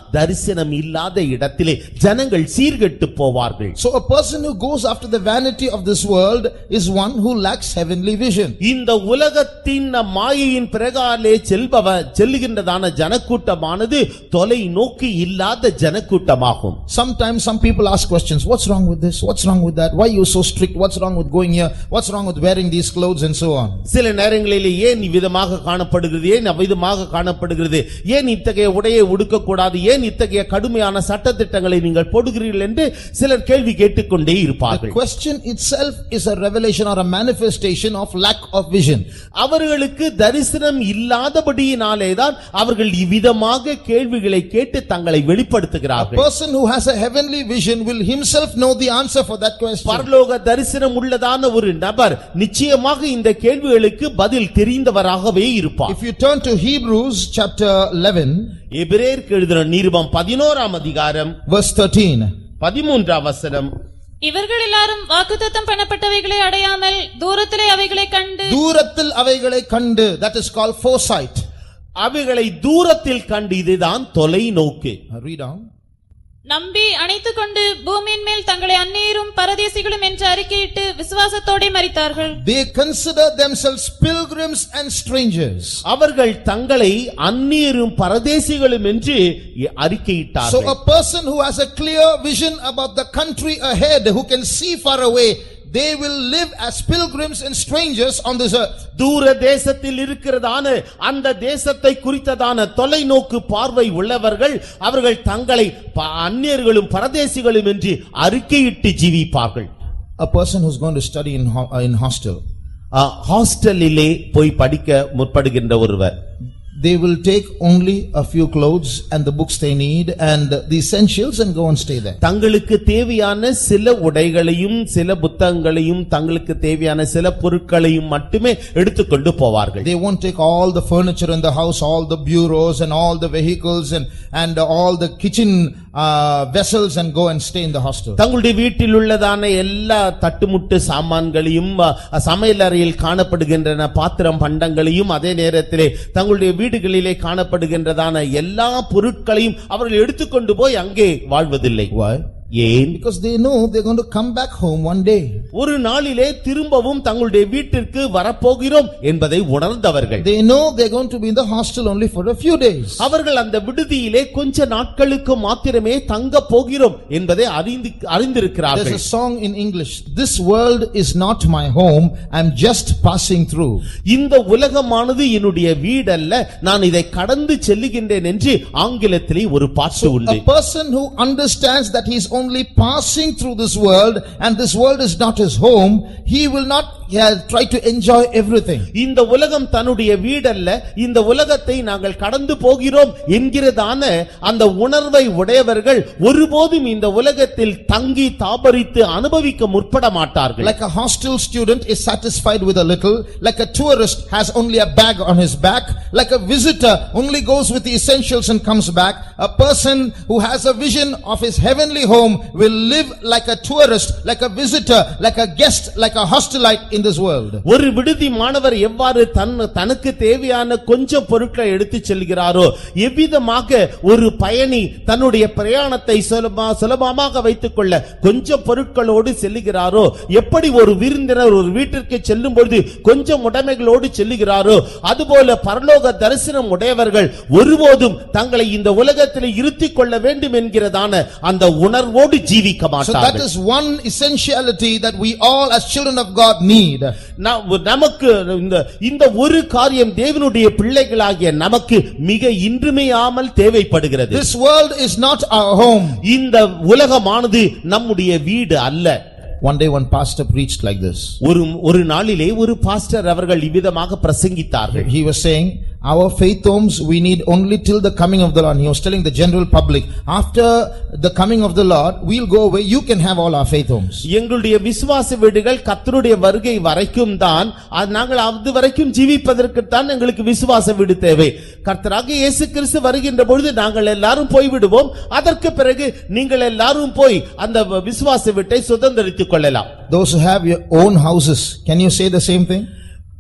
தரிசனம் இல்லாத இடத்திலே ஜனங்கள் சீர்கெட்டு போவார்கள் So a person who goes after the vanity of this world is one who lacks heavenly vision. இந்த உலகத்தின் மாயையின் பிரகாலே செல்பவ செல்லுகின்றதான ஜனக்கூட்டமானது தொலை நோக்கி இல்லாத ஜனக்கூட்டமாகும் Sometimes some people ask questions, what's wrong with this? What's wrong with that? Why you so strict? What's wrong with going here? What's wrong with wearing these clothes and so on? சில நேரங்களிலே ஏன் இவ்விதமாக காணப்படுகிறது ஏன் அவ்விதமாக காணப்படுகிறது ஏன் இத்தகைய உடையை உடுக்கக்கூடாது ஏன் இத்தகைய கடுமையான சட்டத்திட்டங்களை நீங்கள் போடுகிறீர்கள் என்று சிலர் கேள்வி கேட்டுக்கொண்டே The இருப்பார்கள் question itself is a revelation or a manifestation of lack of vision. அவர்களுக்கு தரிசனம் இல்லாதபடியினாலே தான் அவர்கள் இவ்விதமாக கேள்விகளை கேட்டு தங்களை A வெளிப்படுத்துகிறார்கள் person who has a heavenly vision will himself know the answer for that question. பரலோக தரிசனம் உள்ளதான ஒரு நபர் நிச்சயமாக இந்த கேள்விகளுக்கு பதில் தெரிந்தவராகவே இருப்பார் If you turn to Hebrews chapter 11, எபிரேயருக்கு எழுதின நிருபம் பதினோராம் அதிகாரம் verse 13. பதிமூன்றாம் வசனம் இவர்கள் எல்லாரும் வாக்குத்தத்தம் பண்ணப்பட்டவைகளை அடையாமல் தூரத்திலே அவைகளை கண்டு தூரத்தில் அவைகளை கண்டு that is called foresight. அவைகளை தூரத்தில் கண்டு இதுதான் தொலைநோக்கு Uh, Read on. நம்பி அணைத்துக் கொண்டு பூமியின் மேல் தங்களை அந்நீரும் பரதேசிகளும் என்று அறிக்கையிட்டு விசுவாசத்தோடே மரித்தார்கள் They consider themselves pilgrims and strangers. அவர்கள் தங்களை அந்நியரும் பரதேசிகளும் என்று So அறிக்கையிட்டார்கள் a person who has a clear vision about the country ahead, who can see far away, they will live as pilgrims and strangers on this earth. தூர தேசத்தில் இருக்கிறதான அந்த தேசத்தை குறித்ததான தொலைநோக்கு பார்வை உள்ளவர்கள் அவர்கள் தங்களை ப- அந்நியர்களும் பரதேசிகளும் என்று அறிக்கையிட்டு ஜீவிப்பார்கள் A person who's going to study in, ho- uh, in hostel, ஆ, ஹாஸ்டலிலே போய் படிக்க முற்படுகின்ற ஒருவர் they will take only a few clothes and the books they need and the essentials and go and stay there. தங்களுக்கு தேவையான சில உடைகளையும் சில புத்தகங்களையும் தங்களுக்கு தேவையான சில பொருட்களையும் மட்டுமே எடுத்துக்கொண்டு போவார்கள் They won't take all the furniture in the house, all the bureaus and all the vehicles and, and all the kitchen uh, vessels and go and stay in the hostel. தங்களுடைய வீட்டில் உள்ளதான எல்லா தட்டுமுட்டு சாமான்களையும் அ, சமையலறையில் காணப்படுகின்றன பாத்திரம் பண்டங்களையும் அதே நேரத்திலே தங்களுடைய வீடுகளிலே காணப்படுகின்றதான எல்லா பொருட்களையும் அவர்கள் எடுத்துக்கொண்டு போய் அங்கே வாழ்வதில்லை Why? ஏன் Because they know they're going to come back home one day. ஒரு நாளிலே திரும்பவும் தங்களுடைய வீட்டிற்கு வரப்போகிறோம் என்பதை உணர்ந்தவர்கள் They know they're going to be in the hostel only for a few days. அவர்கள் அந்த விடுதியிலே கொஞ்ச நாட்களுக்கு மாத்திரமே தங்க போகிறோம் என்பதை அறிந்து There's அறிந்திருக்கிறார்கள் a song in English, this world is not my home, I'm just passing through. இந்த உலகமானது என்னுடைய வீடல்ல நான் இதை கடந்து செல்லுகின்றேன் என்று ஆங்கிலத்திலே ஒரு பாட்டு உண்டு A person who understands that he's only passing through this world and this world is not his home, he will not yeah, try to enjoy everything. இந்த உலகம் தன்னுடைய வீடல்ல இந்த உலகத்தை நாங்கள் கடந்து போகிறோம் என்கிறதான அந்த உணர்வை உடையவர்கள் ஒருபோதும் இந்த உலகத்தில் தங்கி தாபரித்து அனுபவிக்க முற்பட மாட்டார்கள் Like a hostel student is satisfied with a little, like a tourist has only a bag on his back, like a visitor only goes with the essentials and comes back. A person who has a vision of his heavenly home will live like a tourist, like a visitor, like a guest, like a hostelite in this world. ஒரு விடுதி மாணவர் எவ்வாறு தன் தனக்கு தேவையான கொஞ்சம் பொருட்களை எடுத்துச் செல்கிறாரோ எவ்விதமாக ஒரு பயணி தன்னுடைய பிரயாணத்தை சுலபமா சுலபமாக வைத்துக் கொள்ள கொஞ்சம் பொருட்களோடு செல்லுகிறாரோ எப்படி ஒரு விருந்தினர் ஒரு வீட்டிற்கு செல்லும் பொழுது கொஞ்சம் உடைமைகளோடு செல்லுகிறாரோ அதுபோல பரலோக தரிசனம் உடையவர்கள் ஒருபோதும் தங்களை இந்த உலகத்தில் இருத்திக் கொள்ள வேண்டும் என்கிறதான அந்த உணர்வோடு ஜீவிக்க So that மாட்டார்கள் is one essentiality that we all as children of God need. நா- நமக்கு இந்த இந்த ஒரு காரியம் தேவனுடைய பிள்ளைகளாகிய நமக்கு மிக இன்றுமையாமல் தேவைப்படுகிறது This world is not our home. இந்த உலகமானது நம்முடைய வீடு அல்ல One day one pastor preached like this. ஒரு ஒரு நாளிலே ஒரு பாஸ்டர் அவர்கள் இவ்விதமாக பிரசங்கித்தார்கள் He was saying, our faith homes we need only till the coming of the Lord. He was telling the general public, after the coming of the Lord, we'll go away, you can have all our faith homes. எங்களுடைய விசுவாச வீடுகள் கர்த்தருடைய வருகை வரைக்கும் தான் அது நாங்கள் அது வரைக்கும் ஜீவிப்பதற்குத்தான் எங்களுக்கு விசுவாச வீடு தேவை கர்த்தராக இயேசு கிறிஸ்து வருகின்ற பொழுது நாங்கள் எல்லாரும் போய்விடுவோம் அதற்கு பிறகு நீங்கள் எல்லாரும் போய் அந்த விசுவாச வீட்டை சுதந்திரித்துக் கொள்ளலாம் Those who have your own houses, can you say the same thing?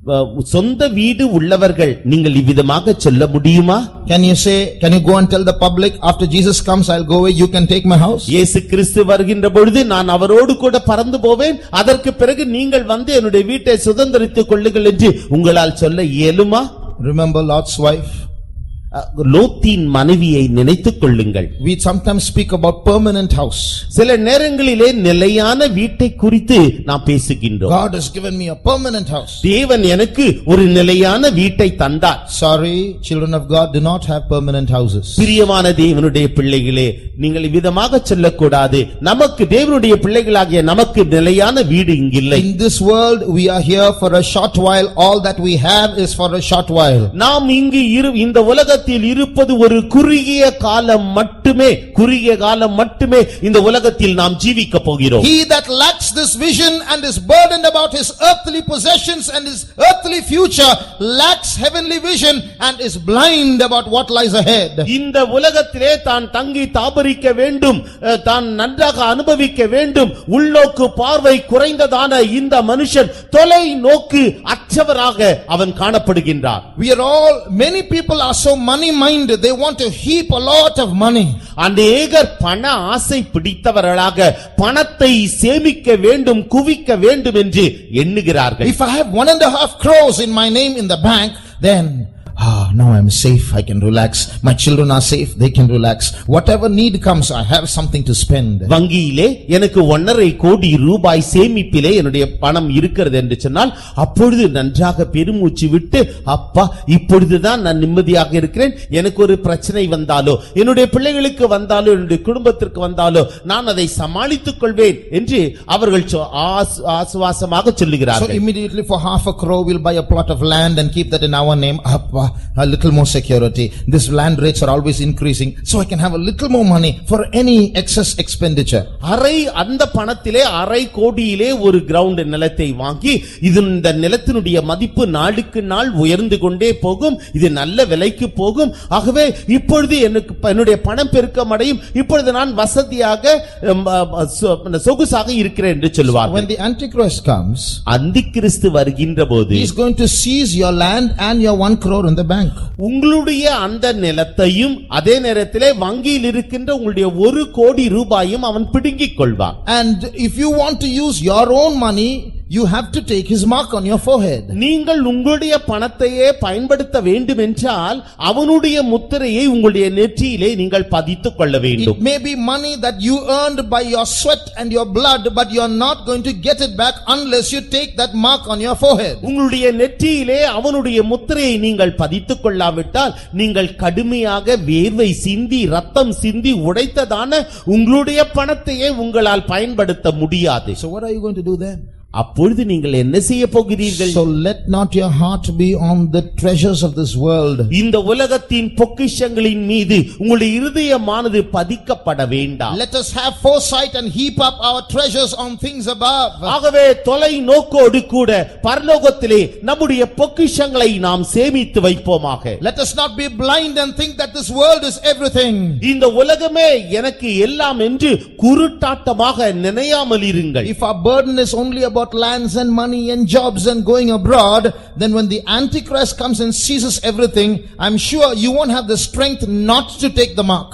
அஹ், சொந்த வீடு உள்ளவர்கள் நீங்கள் இவ்விதமாக சொல்ல முடியுமா Can you say, can you go and tell the public, after Jesus comes, I'll go away, you can take my house? இயேசு கிறிஸ்து வருகின்ற பொழுது நான் அவரோடு கூட பறந்து போவேன் அதற்கு பிறகு நீங்கள் வந்து என்னுடைய வீட்டை சுதந்திரித்துக் கொள்ளுங்கள் என்று உங்களால் சொல்ல இயலுமா Remember Lot's wife? அஹ், லோத்தின் மனைவியை நினைத்துக் கொள்ளுங்கள் We sometimes speak about permanent house. சில நேரங்களிலே நிலையான வீட்டை குறித்து நாம் பேசுகின்றோம் God has given me a permanent house. தேவன் எனக்கு ஒரு நிலையான வீட்டை தந்தார் Sorry, children of God do not have permanent houses. பிரியமான தேவனுடைய பிள்ளைகளே நீங்கள் விதமாக சொல்லக்கூடாது நமக்கு தேவனுடைய பிள்ளைகளாகிய நமக்கு நிலையான வீடு இங்கில்லை In this world, we are here for a short while. All that we have is for a short while. நாம் இங்கு இரு இந்த உலகத்தில் இருப்பது ஒரு குறுகிய காலம் மட்டுமே குறுகிய காலம் மட்டுமே இந்த உலகத்தில் நாம் ஜீவிக்க போகிறோம் He that lacks this vision and is burdened about his earthly possessions and his earthly future lacks heavenly vision and is blind about what lies ahead. இந்த உலகத்திலே தான் தங்கி தாபரிக்க வேண்டும் அஹ், தான் நன்றாக அனுபவிக்க வேண்டும் உள்நோக்கு பார்வை குறைந்ததான இந்த மனுஷன் தொலை நோக்கு அற்றவராக அவன் காணப்படுகின்றார் We are all, many people are so money minded, they want to heap a lot of money. அநேகர் பண ஆசை பிடித்தவர்களாக பணத்தை சேமிக்க வேண்டும் குவிக்க வேண்டும் என்று எண்ணுகிறார்கள் If I have one and a half crores in my name in the bank, then, ah, now I'm safe, I can relax. My children are safe, they can relax. Whatever need comes, I have something to spend. வங்கியிலே எனக்கு ஒன்னரை கோடி ரூபாய் சேமிப்பிலே என்னுடைய பணம் இருக்கிறது என்று சொன்னால் அப்பொழுது நன்றாக பெருமூச்சு விட்டு அப்பா இப்பொழுதுதான் நான் நிம்மதியாக இருக்கிறேன் எனக்கு ஒரு பிரச்சனை வந்தாலோ என்னுடைய பிள்ளைகளுக்கு வந்தாலோ என்னுடைய குடும்பத்திற்கு வந்தாலோ நான் அதை சமாளித்துக் கொள்வேன் என்று அவர்கள் சொ- ஆசு- ஆசுவாசமாக So சொல்லுகிறார்கள் immediately for half a crore, we'll buy a plot of land and keep that in our name. Appa, a little more security. This land rates are always increasing, so I can have a little more money for any excess expenditure. அரை அந்த பணத்திலே அரை கோடியிலே ஒரு ground நிலத்தை வாங்கி இது இந்த நிலத்தினுடைய மதிப்பு நாளுக்கு நாள் உயர்ந்து கொண்டே போகும் இது நல்ல விலைக்கு போகும் ஆகவே இப்பொழுது எனக்கு ப- என்னுடைய பணம் பெருக்கம் அடையும் இப்பொழுது நான் வசதியாக உம், அ, அ, சொ- சொகுசாக இருக்கிறேன் என்று When சொல்லுவார்கள் the Antichrist comes, அந்தி கிறிஸ்து வருகின்ற போது he is going to seize your land and your one crore in the bank. உங்களுடைய அந்த நிலத்தையும் அதே நேரத்திலே வங்கியில் இருக்கின்ற உங்களுடைய ஒரு கோடி ரூபாயும் அவன் பிடுங்கிக் கொள்வான் And if you want to use your own money, you have to take his mark on your forehead. நீங்கள் உங்களுடைய பணத்தையே பயன்படுத்த வேண்டும் என்றால் அவனுடைய முத்திரையை உங்களுடைய நெற்றியிலே நீங்கள் பதித்துக் கொள்ள வேண்டும் It may be money that you earned by your sweat and your blood, but you are not going to get it back unless you take that mark on your forehead. உங்களுடைய நெற்றியிலே அவனுடைய முத்திரையை நீங்கள் பதித்துக் கொள்ளாவிட்டால் நீங்கள் கடுமையாக வேர்வை சிந்தி ரத்தம் சிந்தி உடைத்ததான உங்களுடைய பணத்தையே உங்களால் பயன்படுத்த முடியாது So what are you going to do then? அப்பொழுது நீங்கள் என்ன செய்ய போகிறீர்கள் So let not your heart be on the treasures of this world. இந்த உலகத்தின் பொக்கிஷங்களின் மீது உங்களுடைய இருதயமானது பதிக்கப்பட வேண்டாம் Let us have foresight and heap up our treasures on things above. ஆகவே தொலை நோக்கோடு கூட பரலோகத்திலே நம்முடைய பொக்கிஷங்களை நாம் சேமித்து வைப்போமாக Let us not be blind and think that this world is everything. இந்த உலகமே எனக்கு எல்லாம் என்று குருட்டாட்டமாக நினையாமல் இருங்கள் If our burden is only about lands and money and jobs and going abroad, then when the Antichrist comes and seizes everything, I'm sure you won't have the strength not to take the mark.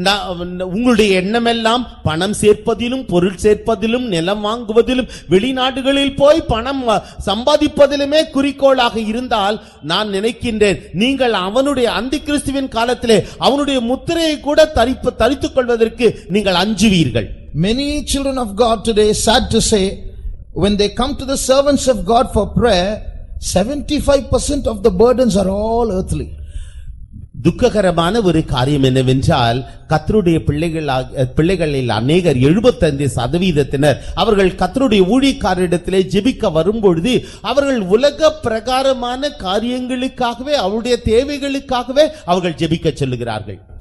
ந- உங்களுடைய எண்ணமெல்லாம் பணம் சேர்ப்பதிலும் பொருள் சேர்ப்பதிலும் நிலம் வாங்குவதிலும் வெளிநாடுகளில் போய் பணம் அ, சம்பாதிப்பதிலுமே குறிக்கோளாக இருந்தால் நான் நினைக்கின்றேன் நீங்கள் அவனுடைய அந்தி கிறிஸ்துவின் காலத்திலே அவனுடைய முத்திரையை கூட தரிப்பு தரித்துக் கொள்வதற்கு நீங்கள் அஞ்சுவீர்கள் Many children of God today, sad to say, when they come to the servants of God for prayer, 75% of the burdens are all earthly. துக்ககரமான ஒரு காரியம் என்னவென்றால் கத்தருடைய பிள்ளைகள் பிள்ளைகளில் அநேகர் எழுபத்தைந்து சதவீதத்தினர் அவர்கள் கத்தருடைய ஊழியக்காரரிடத்திலே ஜெபிக்க வரும்பொழுது அவர்கள் உலக பிரகாரமான காரியங்களுக்காகவே அவருடைய தேவைகளுக்காகவே அவர்கள் ஜெபிக்க சொல்லுகிறார்கள்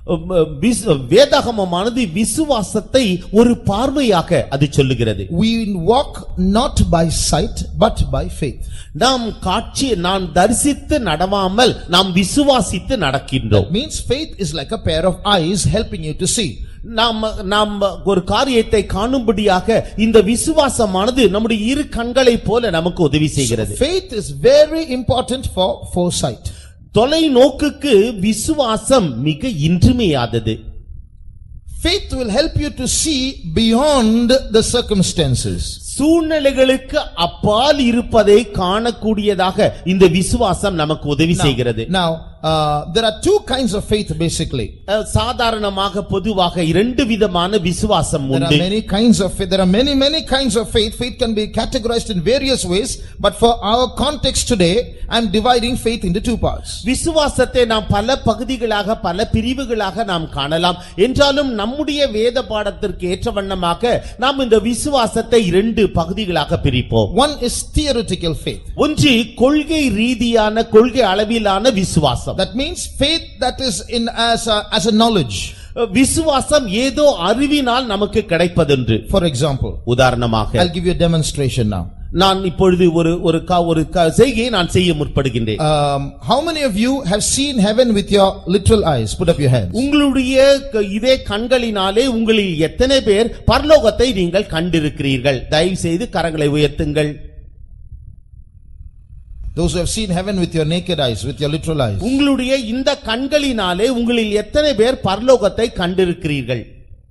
உம், விஸ்- வேதாகமமானது விசுவாசத்தை ஒரு பார்வையாக அது சொல்லுகிறது We walk not by sight, but by faith. நாம் காட்சி நாம் தரிசித்து நடவாமல் நாம் விசுவாசித்து நடக்கின்றோம் That means faith is like a pair of eyes helping you to see. நாம் நாம் ஒரு காரியத்தை காணும்படியாக இந்த விசுவாசமானது நம்முடைய இரு கண்களைப் போல நமக்கு உதவி செய்கிறது Faith is very important for foresight. தொலைநோக்குக்கு விசுவாசம் மிக இன்றிமையாதது Faith will help you to see beyond the circumstances. சூழ்நிலைகளுக்கு அப்பால் இருப்பதை காணக்கூடியதாக இந்த விசுவாசம் நமக்கு உதவி செய்கிறது Now, uh, there are two kinds of faith basically. அஹ், சாதாரணமாக பொதுவாக இரண்டு விதமான விசுவாசம் There are உண்டு many kinds of faith. There are many, many kinds of faith. Faith can be categorized in various ways, but for our context today, I am dividing faith into two parts. விசுவாசத்தை நாம் பல பகுதிகளாக பல பிரிவுகளாக நாம் காணலாம் என்றாலும் நம்முடைய வேத பாடத்திற்கு ஏற்ற வண்ணமாக நாம் இந்த விசுவாசத்தை இரண்டு பகுதிகளாக பிரிப்போம் One is theoretical faith. ஒன்று கொள்கை ரீதியான கொள்கை அளவிலான விசுவாசம் That means faith that is in as a, as a knowledge. விசுவாசம் ஏதோ அறிவினால் நமக்கு கிடைப்பதென்று For example, உதாரணமாக I'll give you a demonstration now. நான் இப்பொழுது ஒரு ஒரு கா- ஒரு க- செய்கையை நான் செய்ய முற்படுகின்றேன் Um, how many of you have seen heaven with your literal eyes? Put up your hands. உங்களுடைய க- இதே கண்களினாலே உங்களில் எத்தனை பேர் பரலோகத்தை நீங்கள் கண்டிருக்கிறீர்கள் தயவு செய்து கரங்களை உயர்த்துங்கள் Those who have seen heaven with your naked eyes, with your literal eyes. உங்களுடைய இந்த கண்களினாலே உங்களில் எத்தனை பேர் பரலோகத்தை கண்டிருக்கிறீர்கள்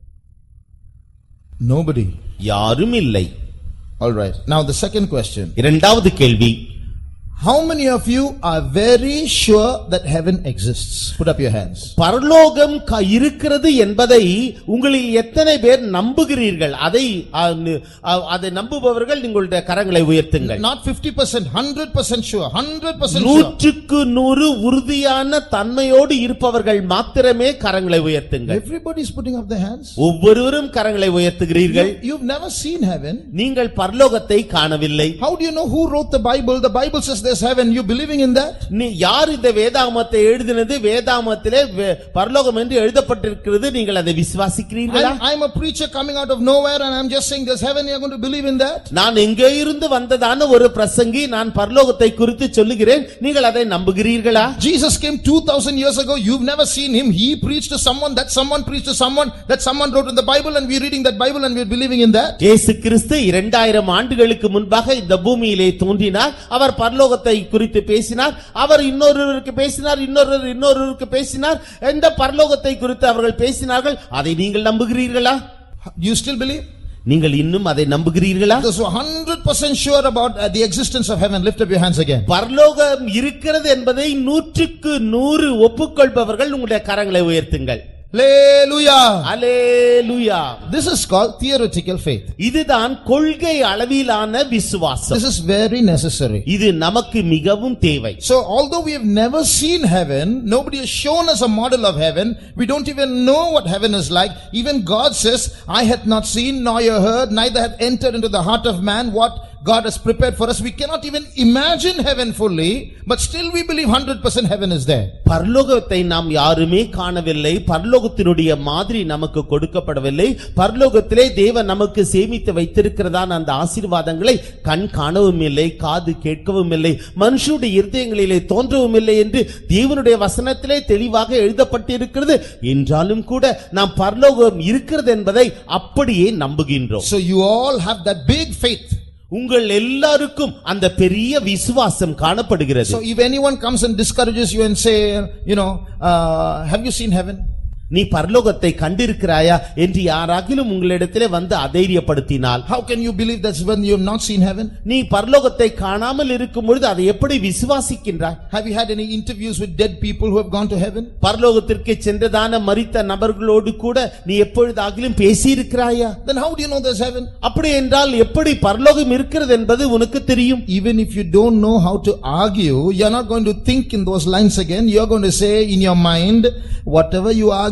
Nobody. யாரும் இல்லை All right. Now the second question. இரண்டாவது கேள்வி How many of you are very sure that heaven exists? Put up your hands. பரலோகம் க- இருக்கிறது என்பதை உங்களில் எத்தனை பேர் நம்புகிறீர்கள் அதை அ, நு- அ, அதை நம்புபவர்கள் உங்களுடைய கரங்களை உயர்த்துங்கள் Not 50%, 100% sure, 100% sure. நூற்றுக்கு நூறு உறுதியான தன்மையோடு இருப்பவர்கள் மாத்திரமே கரங்களை உயர்த்துங்கள் Everybody is putting up their hands. ஒவ்வொருவரும் கரங்களை உயர்த்துகிறீர்கள் You, you've never seen heaven. நீங்கள் பரலோகத்தை காணவில்லை How do you know who wrote the Bible? The Bible says there's heaven. You believing in that? நீ யார் இந்த வேதாகமத்தை எழுதினது வேதாகமத்திலே வே- பரலோகம் என்று எழுதப்பட்டிருக்கிறது நீங்கள் அதை விசுவாசிக்கிறீர்களா I'm, I'm a preacher coming out of nowhere and I'm just saying there's heaven. You're going to believe in that? நான் எங்கே இருந்து வந்ததான ஒரு பிரசங்கி நான் பரலோகத்தை குறித்து சொல்லுகிறேன் நீங்கள் அதை நம்புகிறீர்களா Jesus came 2000 years ago. You've never seen him. He preached to someone, that someone preached to someone, that someone wrote in the Bible and we're reading that Bible and we're believing in that. இயேசு கிறிஸ்து இரண்டாயிரம் ஆண்டுகளுக்கு முன்பாக இந்த பூமியிலே தோன்றினார் அவர் பரலோகத்தை குறித்து பேசினார் அவர் இன்னொருவருக்கு பேசினார் இன்னொருவர் இன்னொருவருக்கு பேசினார் எந்த பரலோகத்தை குறித்து அவர்கள் பேசினார்கள் அதை நீங்கள் நம்புகிறீர்களா Do you still believe? நீங்கள் இன்னும் அதை நம்புகிறீர்களா Those who are 100% sure about uh, the existence of heaven, lift up your hands again. பரலோகம் இருக்கிறது என்பதை நூற்றுக்கு நூறு ஒப்புக்கொள்பவர்கள் உங்களுடைய கரங்களை உயர்த்துங்கள் Hallelujah. Alleluia This is called theoretical faith. இதுதான் கொள்கை அளவிலான விசுவாசம் This is very necessary. இது நமக்கு மிகவும் தேவை So although we have never seen heaven, nobody has shown us a model of heaven, we don't even know what heaven is like. Even God says, I hath not seen nor you heard, neither hath entered into the heart of man what God has prepared for us. We cannot even imagine heaven fully, but still we believe 100% heaven is there. பரலோகத்தை நாம் யாருமே காணவில்லை பரலோகத்தினுடைய மாதிரி நமக்கு கொடுக்கப்படவில்லை பரலோகத்திலே தேவன் நமக்கு சேமித்து வைத்திருக்கிறதான அந்த ஆசீர்வாதங்களை கண் காணவும் இல்லை காது கேட்கவும் இல்லை மனுஷனுடைய இருதயங்களிலே தோன்றவும் இல்லை என்று தேவனுடைய வசனத்திலே தெளிவாக எழுதப்பட்டிருக்கிறது என்றாலும் கூட நாம் பரலோகம் இருக்கிறது என்பதை அப்படியே நம்புகின்றோம் So you all have that big faith. உங்கள் எல்லாருக்கும் அந்த பெரிய விசுவாசம் காணப்படுகிறது So if anyone comes and discourages you and say, you know, uh, have you seen heaven? நீ பரலோகத்தை கண்டிருக்கிறாயா என்று யாராகிலும் உங்களிடத்திலே வந்து அதைரியப்படுத்தினால் How can you believe that's when you have not seen heaven? நீ பரலோகத்தை காணாமல் இருக்கும் பொழுது அதை எப்படி விசுவாசிக்கின்றாய் Have you had any interviews with dead people who have gone to heaven? பரலோகத்திற்கு சென்றதான மரித்த நபர்களோடு கூட நீ எப்பொழுதாகிலும் பேசியிருக்கிறாயா Then how do you know there's heaven? அப்படி என்றால் எப்படி பரலோகம் இருக்கிறது என்பது உனக்கு தெரியும் Even if you don't know how to argue, you're not going to think in those lines again. You're going to say in your mind, whatever you argue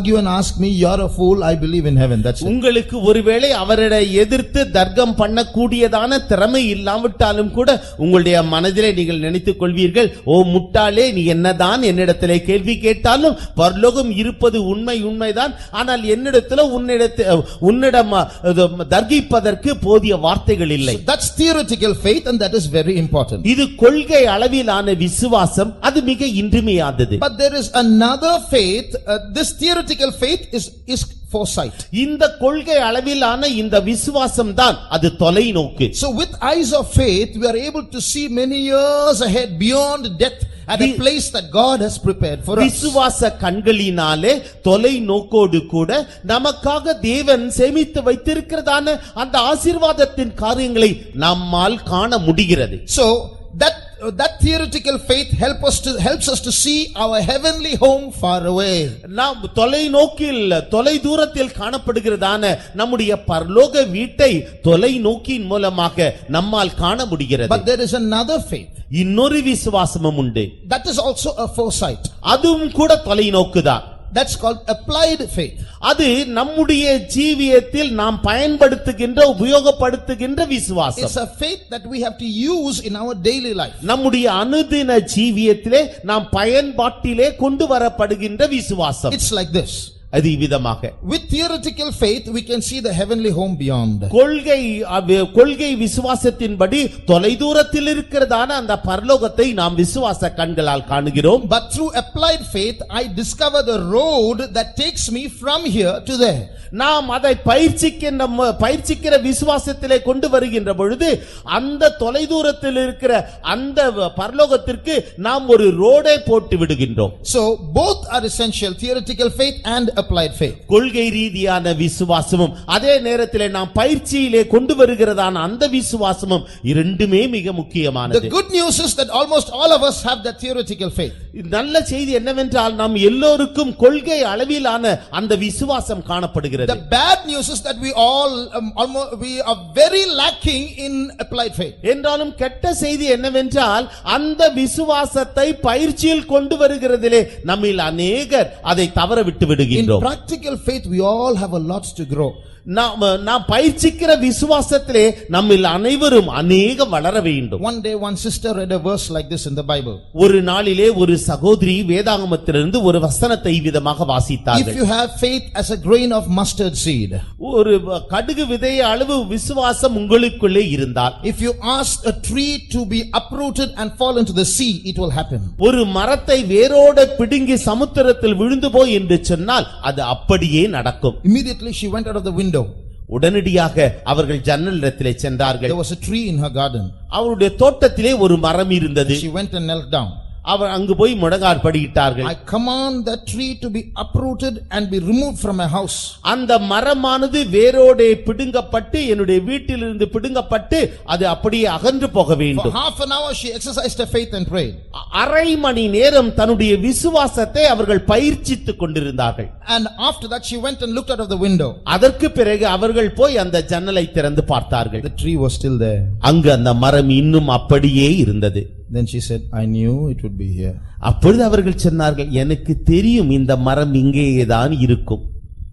argue and ask me, you're a fool, I believe in heaven, that's it. உங்களுக்கு ஒருவேளை அவரை எதிர்த்து தர்க்கம் பண்ணக்கூடியதான திறமை இல்லாவிட்டாலும் கூட உங்களுடைய மனதிலே நீங்கள் நினைத்துக் கொள்வீர்கள் ஓ முட்டாளே நீ என்னதான் என்னிடத்திலே கேள்வி கேட்டாலும் பரலோகம் இருப்பது உண்மை உண்மைதான் ஆனால் என்னிடத்துல உன்னிடத்து உன்னிடம் அது, தர்கிப்பதற்கு போதிய வார்த்தைகள் இல்லை So That's theoretical faith and that is very important. இது கொள்கை அளவிலான விசுவாசம் அது மிக இன்றிமையாதது But there is another faith, uh, this theoretical faith is, is foresight. இந்த கொள்கை அளவிலான இந்த விசுவாசம் தான் அது தொலைநோக்கு So with eyes of faith, we are able to see many years ahead beyond death at a Vi- place that God has prepared for us. விசுவாச கண்களினாலே தொலை நோக்கோடு கூட நமக்காக தேவன் சேமித்து வைத்திருக்கிறதான அந்த ஆசீர்வாதத்தின் காரியங்களை நம்மால் காண முடிகிறது So that, uh, that theoretical faith help us to, helps us to see our heavenly home far away. நாம் தொலை நோக்கில் தொலை தூரத்தில் காணப்படுகிறதான நம்முடைய பரலோக வீட்டை தொலை நோக்கின் மூலமாக நம்மால் காண முடிகிறது But there is another faith. இன்னொரு விசுவாசமும் உண்டு That is also a foresight. அதுவும் கூட தொலை நோக்குதான் That's called applied faith. அது நம்முடைய ஜீவியத்தில் நாம் பயன்படுத்துகின்ற உபயோகப்படுத்துகின்ற விசுவாசம் It's a faith that we have to use in our daily life. நம்முடைய அனுதின ஜீவியத்திலே நாம் பயன்பாட்டிலே கொண்டு வரப்படுகின்ற விசுவாசம் It's like this. அது இவ்விதமாக With theoretical faith, we can see the heavenly home beyond. கொள்கை அவ்வி- கொள்கை விசுவாசத்தின்படி தொலைதூரத்தில் இருக்கிறதான அந்த பரலோகத்தை நாம் விசுவாச கண்களால் காணுகிறோம் But through applied faith, I discover the road that takes me from here to there. நாம் அதை பயிற்சிக்கின்ற ம- பயிற்சிக்கிற விசுவாசத்திலே கொண்டு வருகின்ற பொழுது அந்த தொலைதூரத்தில் இருக்கிற அந்த வ- பரலோகத்திற்கு நாம் ஒரு ரோடை போட்டு விடுகின்றோம் So both are essential, theoretical faith and applied faith. கொள்கை ரீதியான விசுவாசமும் அதே நேரத்திலே நாம் பயிற்சியிலே கொண்டு வருகிறதான அந்த விசுவாசமும் இரண்டுமே மிக The முக்கியமானது good news is that almost all of us have that theoretical faith. நல்ல செய்தி என்னவென்றால் நாம் எல்லோருக்கும் கொள்கை அளவிலான அந்த விசுவாசம் காணப்படுகிறது The bad news is that we all, um, almost, we are very lacking in applied faith. என்றாலும் கெட்ட செய்தி என்னவென்றால் அந்த விசுவாசத்தை பயிற்சியில் கொண்டு வருகிறதிலே நம்மில் அநேகர் அதை தவற விட்டு In விடுகின்றோம் practical faith, we all have a lot to grow. நாம் நாம் பயிற்சிக்கிற விசுவாசத்திலே நம்மில் அனைவரும் அநேகம் வளர வேண்டும் One day, one sister read a verse like this in the Bible. ஒரு நாளிலே ஒரு சகோதரி வேதாகமத்திலிருந்து ஒரு வசனத்தை விதமாக If வாசித்தார்கள் you have faith as a grain of mustard seed, ஒரு கடுகு விதைய அளவு விசுவாசம் உங்களுக்குள்ளே இருந்தால் if you ask a tree to be uprooted and fall into the sea, it will happen. ஒரு மரத்தை வேரோட பிடுங்கி சமுத்திரத்தில் விழுந்து போய் என்று சொன்னால் அது அப்படியே நடக்கும் Immediately she went out of the window. உடனடியாக அவர்கள் ஜன்னலிடத்திலே சென்றார்கள் There was a tree in her garden. அவருடைய தோட்டத்திலே ஒரு மரம் இருந்தது She went and knelt down. அவர் அங்கு போய் முடங்கார் படியிட்டார்கள் I command that tree to be uprooted and be removed from my house. அந்த மரமானது வேரோடே பிடுங்கப்பட்டு என்னுடைய வீட்டிலிருந்து பிடுங்கப்பட்டு அது அப்படியே அகன்று போக For வேண்டும் half an hour, she exercised her faith and prayed. அ- அரை மணி நேரம் தன்னுடைய விசுவாசத்தை அவர்கள் பயிற்சித்துக் கொண்டிருந்தார்கள் And after that, she went and looked out of the window. அதற்கு பிறகு அவர்கள் போய் அந்த ஜன்னலை திறந்து பார்த்தார்கள் The tree was still there. அங்கு அந்த மரம் இன்னும் அப்படியே இருந்தது Then she said, I knew it would be here. அப்பொழுது அவர்கள் சொன்னார்கள் எனக்கு தெரியும் இந்த மரம் இங்கேயேதான் இருக்கும்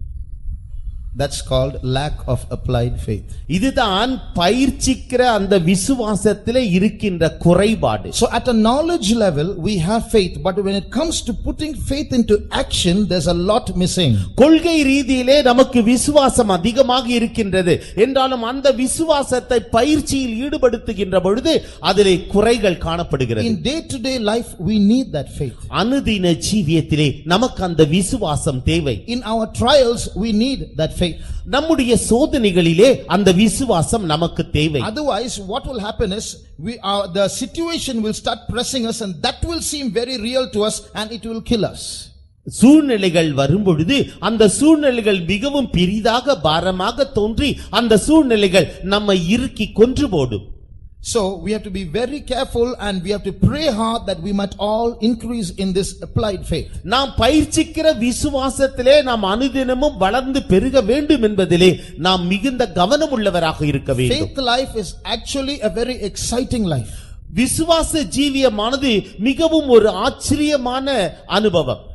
That's called lack of applied faith. இதுதான் பயிற்சிக்கிற அந்த விசுவாசத்திலே இருக்கின்ற குறைபாடு So at a knowledge level, we have faith, but when it comes to putting faith into action, there's a lot missing. கொள்கை ரீதியிலே நமக்கு விசுவாசம் அதிகமாக இருக்கின்றது என்றாலும் அந்த விசுவாசத்தை பயிற்சியில் ஈடுபடுத்துகின்ற பொழுது அதிலே குறைகள் காணப்படுகிறது In day-to-day life, we need that faith. அனுதின ஜீவியத்திலே நமக்கு அந்த விசுவாசம் தேவை In our trials, we need that faith. நம்முடைய சோதனைகளிலே அந்த விசுவாசம் நமக்கு தேவை Otherwise, what will happen is, we are, the situation will start pressing us and that will seem very real to us and it will kill us. சூழ்நிலைகள் வரும்பொழுது அந்த சூழ்நிலைகள் மிகவும் பெரிதாக பாரமாக தோன்றி அந்த சூழ்நிலைகள் நம்மை இறுக்கி கொன்று போடும் So we have to be very careful and we have to pray hard that we might all increase in this applied faith. நாம் பயிற்சிக்கிற விசுவாசத்திலே நாம் அனுதினமும் வளர்ந்து பெருக வேண்டும் என்பதிலே நாம் மிகுந்த கவனம் உள்ளவராக இருக்க வேண்டும் Faith life is actually a very exciting life. விசுவாச ஜீவியமானது மிகவும் ஒரு ஆச்சரியமான அனுபவம்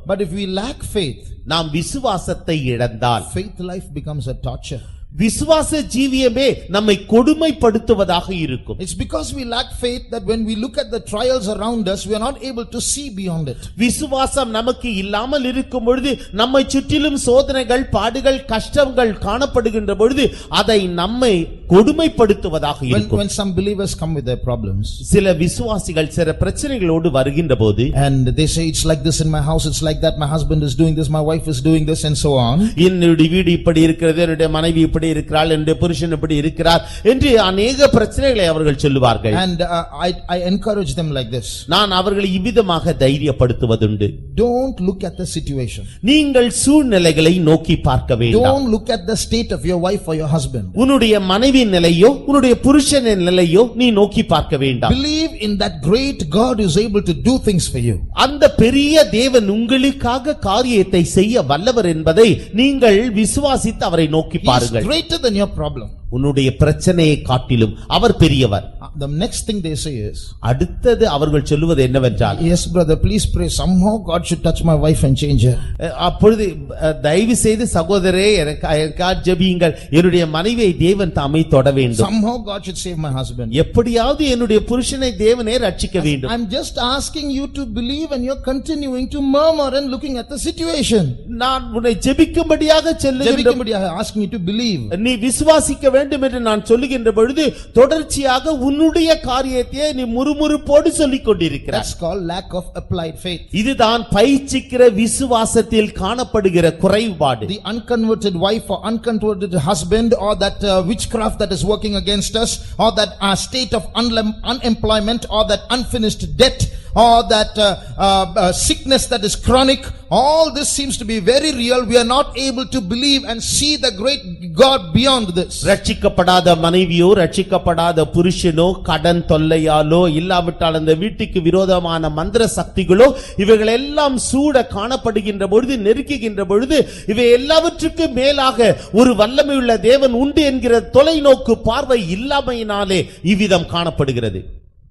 But if we lack faith, நாம் விசுவாசத்தை இழந்தால் faith life becomes a torture. விசுவாச ஜீவியமே நம்மை கொடுமைப்படுத்துவதாக இருக்கும் It's because we lack faith that when we look at the trials around us, we are not able to see beyond it. விசுவாசம் நமக்கு இல்லாமல் இருக்கும் பொழுது நம்மை சுற்றிலும் சோதனைகள் பாடுகள் கஷ்டங்கள் காணப்படுகின்ற பொழுது அதை நம்மை கொடுமைப்படுத்துவதாக When, இருக்கும் when some believers come with their problems சில விசுவாசிகள் சில பிரச்சனைகளோடு வருகின்ற போது and they say, it's like this in my house, it's like that, my husband is doing this, my wife is doing this and so on. என்னுடைய வீடு இப்படி இருக்கிறது என்னுடைய மனைவி இப்படி இருக்கிறாள் என்னுடைய புருஷன் இப்படி இருக்கிறார் என்று அநேக பிரச்சனைகளை அவர்கள் சொல்லுவார்கள் And uh, I, I encourage them like this. நான் அவர்களை இவ்விதமாக தைரியப்படுத்துவதுண்டு Don't look at the situation. நீங்கள் சூழ்நிலைகளை நோக்கி பார்க்க வேண்டாம் Don't look at the state of your wife or your husband. உன்னுடைய மனைவி நிலையோ உன்னுடைய புருஷனின் நிலையோ நீ நோக்கி பார்க்க வேண்டாம் Believe in that great God who is able to do things for you. அந்த பெரிய தேவன் உங்களுக்காக காரியத்தை செய்ய வல்லவர் என்பதை நீங்கள் விசுவாசித்து அவரை நோக்கி He is பாருங்கள் greater than your problem. உன்னுடைய பிரச்சனையை காட்டிலும் அவர் பெரியவர் Uh, The next thing they say is, அடுத்தது அவர்கள் சொல்லுவது என்னவென்றால் yes brother, please pray. Somehow God should touch my wife and change her. அஹ், அப்பொழுது அஹ், தயவு செய்து சகோதரே எனக்கு எனக்காக ஜெபியுங்கள் என்னுடைய மனைவியை தேவன் தாமே தொட வேண்டும் Somehow God should save my husband. எப்படியாவது என்னுடைய புருஷனை தேவனே ரட்சிக்க வேண்டும் I'm just asking you to believe and you're continuing to murmur and looking at the situation. நான் உன்னை ஜெபிக்கும்படியாக சொல்லுகின்ற ஜெபிக்கும்படியாக asking you to believe. நீ விசுவாசிக்க வேண்டும் என்று நான் சொல்லுகின்ற பொழுது தொடர்ச்சியாக உன்னுடைய காரியத்தையே நீ முறுமுறுப்போடு சொல்லிக் கொண்டிருக்கிறார் That's called lack of applied faith. இதுதான் பயிற்சிக்கிற விசுவாசத்தில் காணப்படுகிற குறைபாடு The unconverted wife or unconverted husband or that uh, witchcraft that is working against us or that uh, state of unlem- unemployment or that unfinished debt or that uh, uh, uh, sickness that is chronic, all this seems to be very real. We are not able to believe and see the great God beyond this. ரட்சிக்கப்படாத மனைவியோ ரட்சிக்கப்படாத புருஷனோ கடன் தொல்லையாலோ இல்லாவிட்டால் அந்த வீட்டுக்கு விரோதமான மந்திர சக்திகளோ இவைகள் எல்லாம் சூட காணப்படுகின்ற பொழுது நெருக்குகின்ற பொழுது இவை எல்லாவற்றுக்கும் மேலாக ஒரு வல்லமையுள்ள தேவன் உண்டு என்கிற தொலைநோக்கு பார்வை இல்லாமையினாலே இவ்விதம் காணப்படுகிறது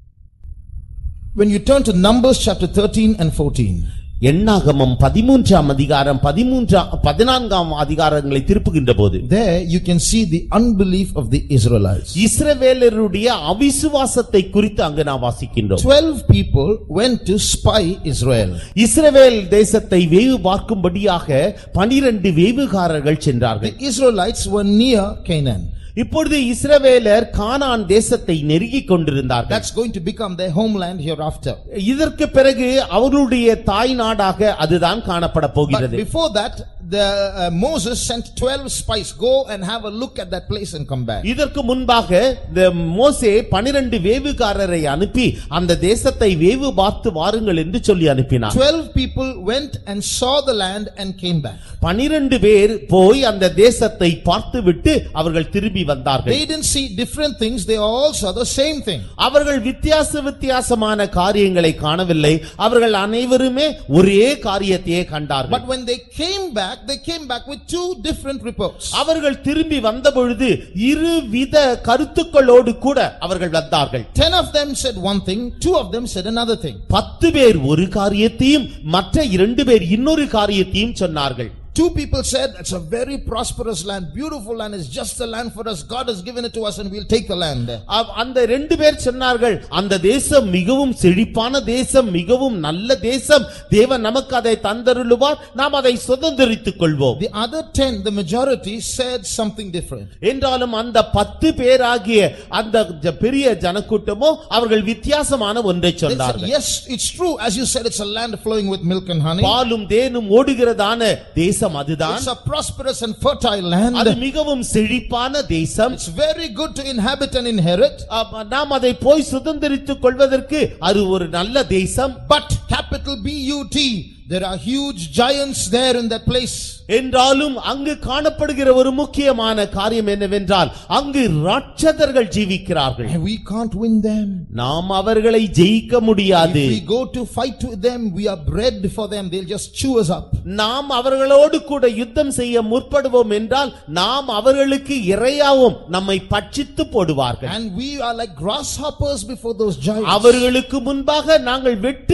When you turn to Numbers chapter 13 and 14, எண்ணாகமம் பதிமூன்றாம் அதிகாரம் பதிமூன்றாம் பதினான்காம் அதிகாரங்களை திருப்புகின்ற போது there you can see the unbelief of the Israelites. இஸ்ரவேலருடைய அவிசுவாசத்தை குறித்து அங்கு நாம் வாசிக்கின்றோம் 12 people went to spy Israel. இஸ்ரவேல் தேசத்தை வேவு பார்க்கும்படியாக பனிரெண்டு வேவுகாரர்கள் The சென்றார்கள் Israelites were near Canaan. இப்பொழுது இஸ்ரவேலர் கானான் தேசத்தை நெருங்கிக் கொண்டிருந்தார்கள் That's going to become their homeland hereafter. இதற்கு பிறகு அவர்களுடைய தாய் நாடாக அதுதான் காணப்பட But போகிறது before that, the uh, Moses sent 12 spies, go and have a look at that place and come back. இதற்கு முன்பாக இந்த மோசே பனிரெண்டு வேவுகாரரை அனுப்பி அந்த தேசத்தை வேவு பார்த்து வாருங்கள் என்று சொல்லி அனுப்பினார் 12 people went and saw the land and came back. பனிரெண்டு பேர் போய் அந்த தேசத்தை பார்த்துவிட்டு அவர்கள் திரும்பி வந்தார்கள் They didn't see different things, they all saw the same thing. அவர்கள் வித்தியாச வித்தியாசமான காரியங்களை காணவில்லை அவர்கள் அனைவருமே ஒரே காரியத்தையே கண்டார்கள் But when they came back, they came back with two different reports. அவர்கள் திரும்பி வந்த பொழுது இருவித கருத்துக்களோடு கூட அவர்கள் வந்தார்கள் Ten of them said one thing, two of them said another thing. பத்து பேர் ஒரு காரியத்தையும் மற்ற இரண்டு பேர் இன்னொரு காரியத்தையும் சொன்னார்கள் Two people said, it's a very prosperous land, beautiful land, it's just the land for us. God has given it to us and we'll take the land. அவ்- அந்த ரெண்டு பேர் சொன்னார்கள் அந்த தேசம் மிகவும் செழிப்பான தேசம் மிகவும் நல்ல தேசம் தேவன் நமக்கு அதை தந்தருளுவார் நாம் அதை சுதந்திரித்துக் கொள்வோம் The other ten, the majority said something different. என்றாலும் அந்த பத்து பேராகிய அந்த ஜ- பெரிய ஜனக்கூட்டமோ அவர்கள் வித்தியாசமான ஒன்றை They said, சொன்னார்கள் yes, it's true. As you said, it's a land flowing with milk and honey. பாலும் தேனும் ஓடுகிறதான தேசம் அதுதான் It's a prosperous and fertile land. அது மிகவும் செழிப்பான தேசம் It's very good to inhabit and inherit. அப்ப நாம் அதை போய் சுதந்திரித்துக் கொள்வதற்கு அது ஒரு நல்ல தேசம் But capital B-U-T, there are huge giants there in that place. என்றாலும் அங்கு காணப்படுகிற ஒரு முக்கியமான காரியம் என்னவென்றால் அங்கு ராட்சதர்கள் ஜீவிக்கிறார்கள் And we can't win them. நாம் அவர்களை ஜெயிக்க If முடியாது we go to fight with them, we are bred for them. They'll just chew us up. நாம் அவர்களோடு கூட யுத்தம் செய்ய முற்படுவோம் என்றால் நாம் அவர்களுக்கு இரையாவும் நம்மை பட்சித்து போடுவார்கள் And we are like grasshoppers before those giants. அவர்களுக்கு முன்பாக நாங்கள் வெட்டுக்கிளிகள்